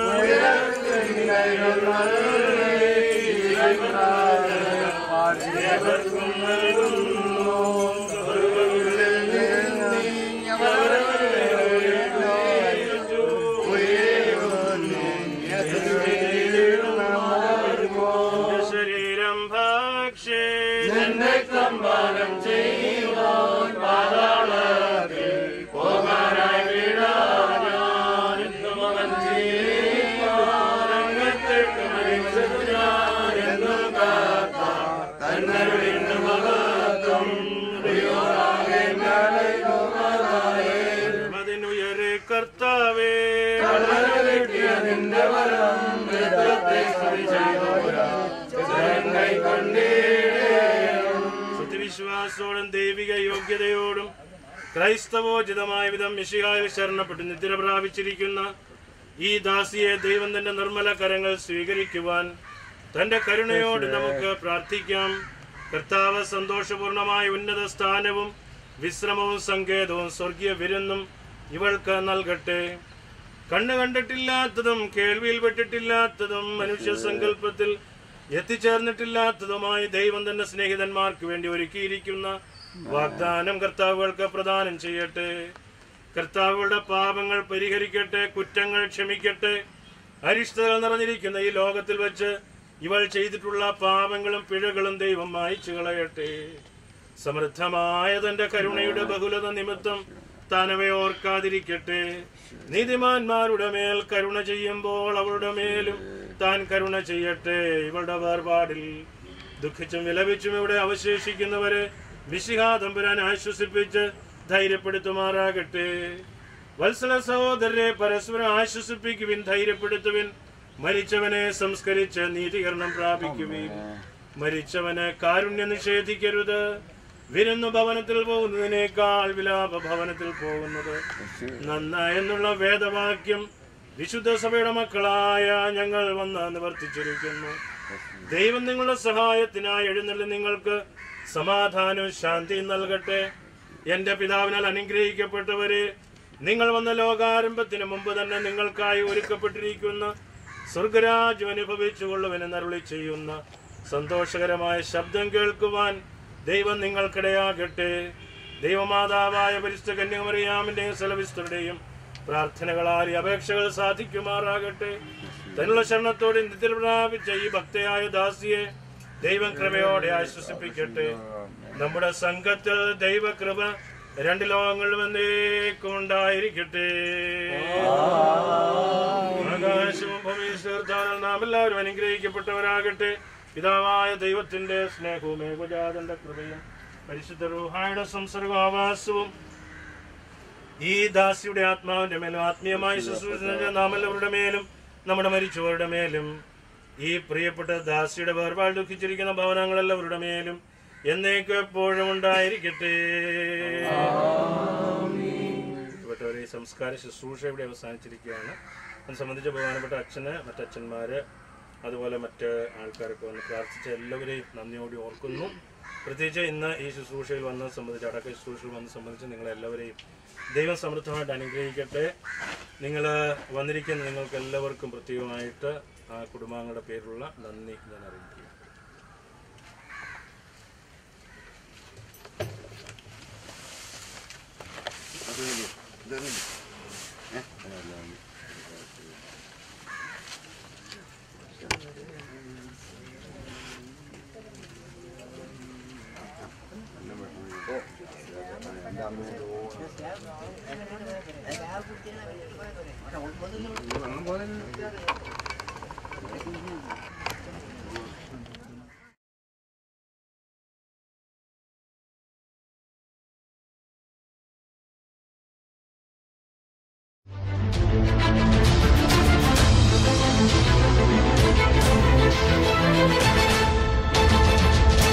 ശരീരം ഭക്ഷേ സംഭാരം ചെയ്യുവാൻ പാതാളത്തിൽ പോകാനായി വീഴാൻ ഇന്നുമവൻ ചെയ്യുവാൻ രംഗത്തേക്ക് മരിച്ചതു ഞാൻ എന്നും കാത്ത തന്നരുളിന്റെ മഹത്വം അതിനുയരെ കർത്താവേ കിട്ടിയ നിന്റെ വരം സത്യവിശ്വാസത്തോടും ദൈവിക യോഗ്യതയോടും ക്രൈസ്തവോചിതമായ വിധം മിശിഹായ ശരണപ്പെട്ട് നിദ്ര പ്രാപിച്ചിരിക്കുന്ന ഈ ദാസിയെ ദൈവം തന്റെ നിർമ്മല കരങ്ങൾ സ്വീകരിക്കുവാൻ തന്റെ കരുണയോട് നമുക്ക് പ്രാർത്ഥിക്കാം കർത്താവ് സന്തോഷപൂർണമായ ഉന്നത സ്ഥാനവും വിശ്രമവും സങ്കേതവും സ്വർഗീയ വിരുന്നും ഇവൾക്ക് നൽകട്ടെ കണ്ണു കണ്ടിട്ടില്ലാത്തതും കേൾവിയിൽ പെട്ടിട്ടില്ലാത്തതും മനുഷ്യ സങ്കല്പത്തിൽ എത്തിച്ചേർന്നിട്ടില്ലാത്തതുമായി ദൈവം തന്റെ സ്നേഹിതന്മാർക്ക് വേണ്ടി ഒരുക്കിയിരിക്കുന്ന വാഗ്ദാനം കർത്താവുകൾക്ക് പ്രദാനം ചെയ്യട്ടെ കർത്താവുകളുടെ പാപങ്ങൾ പരിഹരിക്കട്ടെ കുറ്റങ്ങൾ ക്ഷമിക്കട്ടെ അരിഷ്ടതകൾ നിറഞ്ഞിരിക്കുന്ന ഈ ലോകത്തിൽ വെച്ച് ഇവൾ ചെയ്തിട്ടുള്ള പാപങ്ങളും പിഴകളും ദൈവം മായ്ച്ചു കളയട്ടെ സമൃദ്ധമായ തന്റെ കരുണയുടെ ബഹുലത നിമിത്തം താനവയെ ഓർക്കാതിരിക്കട്ടെ നീതിമാന്മാരുടെ മേൽ കരുണ ചെയ്യുമ്പോൾ അവളുടെ മേലും താൻ കരുണ ചെയ്യട്ടെ ഇവളുടെ വേർപാടിൽ ദുഃഖിച്ചും വിലപിച്ചും ഇവിടെ അവശേഷിക്കുന്നവരെ വിശിഹാതമ്പുരാൻ ആശ്വസിപ്പിച്ച് ധൈര്യപ്പെടുത്തുമാറാകട്ടെ വത്സല സഹോദരരെ പരസ്പരം ആശ്വസിപ്പിക്കുവിൻ ധൈര്യപ്പെടുത്തുവിൻ മരിച്ചവനെ സംസ്കരിച്ച് നീതീകരണം പ്രാപിക്കുവിൻ മരിച്ചവന് കാരുണ്യം നിഷേധിക്കരുത് വിരുന്നു ഭവനത്തിൽ പോകുന്നതിനേക്കാൾ വിലാപ ഭവനത്തിൽ പോകുന്നത് നന്നായെന്നുള്ള വേദവാക്യം വിശുദ്ധ സഭയുടെ മക്കളായ ഞങ്ങൾ വന്ന് നിവർത്തിച്ചിരിക്കുന്നു ദൈവം നിങ്ങളുടെ സഹായത്തിനായി എഴുന്നള്ളി നിങ്ങൾക്ക് സമാധാനവും ശാന്തിയും നൽകട്ടെ എന്റെ പിതാവിനാൽ അനുഗ്രഹിക്കപ്പെട്ടവരെ നിങ്ങൾ വന്ന ലോകാരംഭത്തിന് മുമ്പ് തന്നെ നിങ്ങൾക്കായി ഒരുക്കപ്പെട്ടിരിക്കുന്ന സ്വർഗരാജ്യം അനുഭവിച്ചുകൊള്ളുവെന്ന് അരുളി ചെയ്യുന്ന സന്തോഷകരമായ ശബ്ദം കേൾക്കുവാൻ ദൈവം നിങ്ങൾക്കിടയാകട്ടെ ദൈവമാതാവായ പരിശുദ്ധ കന്യാമറിയാമിന്റെയും സലവിസ്തരുടെയും പ്രാർത്ഥനകളാൽ ഈ അപേക്ഷകൾ സാധിക്കുമാറാകട്ടെ തന്നുള്ള ശരണത്തോടെ നിദ്ര പ്രാപിച്ച ഈ ഭക്തയായ ദാസിയെ ദൈവം കൃപയോടെ ആശ്വസിപ്പിക്കട്ടെ നമ്മുടെ സംഘത്തിൽ ദൈവകൃപ രണ്ട് ലോകങ്ങളിലും എന്നേക്കും ഉണ്ടായിരിക്കട്ടെ ആകാശവും ഭൂമിയും ചേർത്താൽ നാം എല്ലാവരും അനുഗ്രഹിക്കപ്പെട്ടവരാകട്ടെ പിതാവായ ദൈവത്തിന്റെ സ്നേഹവും ഏകജാതന്റെ കൃപയും പരിശുദ്ധ റൂഹായുടെ സംസർഗാവാസവും ഈ ദാസിയുടെ ആത്മാവിന്റെ മേലും ആത്മീയമായ ശുശ്രൂഷ നാം എല്ലാവരുടെ മേലും നമ്മുടെ മരിച്ചവരുടെ മേലും ഈ പ്രിയപ്പെട്ട ദാസിയുടെ വേർപാട് ദുഃഖിച്ചിരിക്കുന്ന ഭവനങ്ങളെല്ലാവരുടെ മേലും എന്നേക്കും എപ്പോഴും ഉണ്ടായിരിക്കട്ടെ പ്രിയപ്പെട്ടവരെ ഈ സംസ്കാര ശുശ്രൂഷ ഇവിടെ അവസാനിച്ചിരിക്കുകയാണ് അത് സംബന്ധിച്ച് ബഹുമാനപ്പെട്ട അച്ഛന് മറ്റച്ഛന്മാര് അതുപോലെ മറ്റ് ആൾക്കാരൊക്കെ വന്ന് പ്രാർത്ഥിച്ച എല്ലാവരെയും നന്ദിയോടെ ഓർക്കുന്നു പ്രത്യേകിച്ച് ഇന്ന് ഈ ശുശ്രൂഷയിൽ വന്നത് സംബന്ധിച്ച് അടക്ക ശുശ്രൂഷയിൽ വന്നത് സംബന്ധിച്ച് നിങ്ങളെല്ലാവരെയും ദൈവം സമൃദ്ധമായിട്ട് അനുഗ്രഹിക്കട്ടെ നിങ്ങൾ വന്നിരിക്കുന്ന നിങ്ങൾക്ക് എല്ലാവർക്കും പ്രത്യേകമായിട്ട് ആ കുടുംബാംഗങ്ങളുടെ പേരിലുള്ള നന്ദി ഞാൻ അറിയിക്കുക ും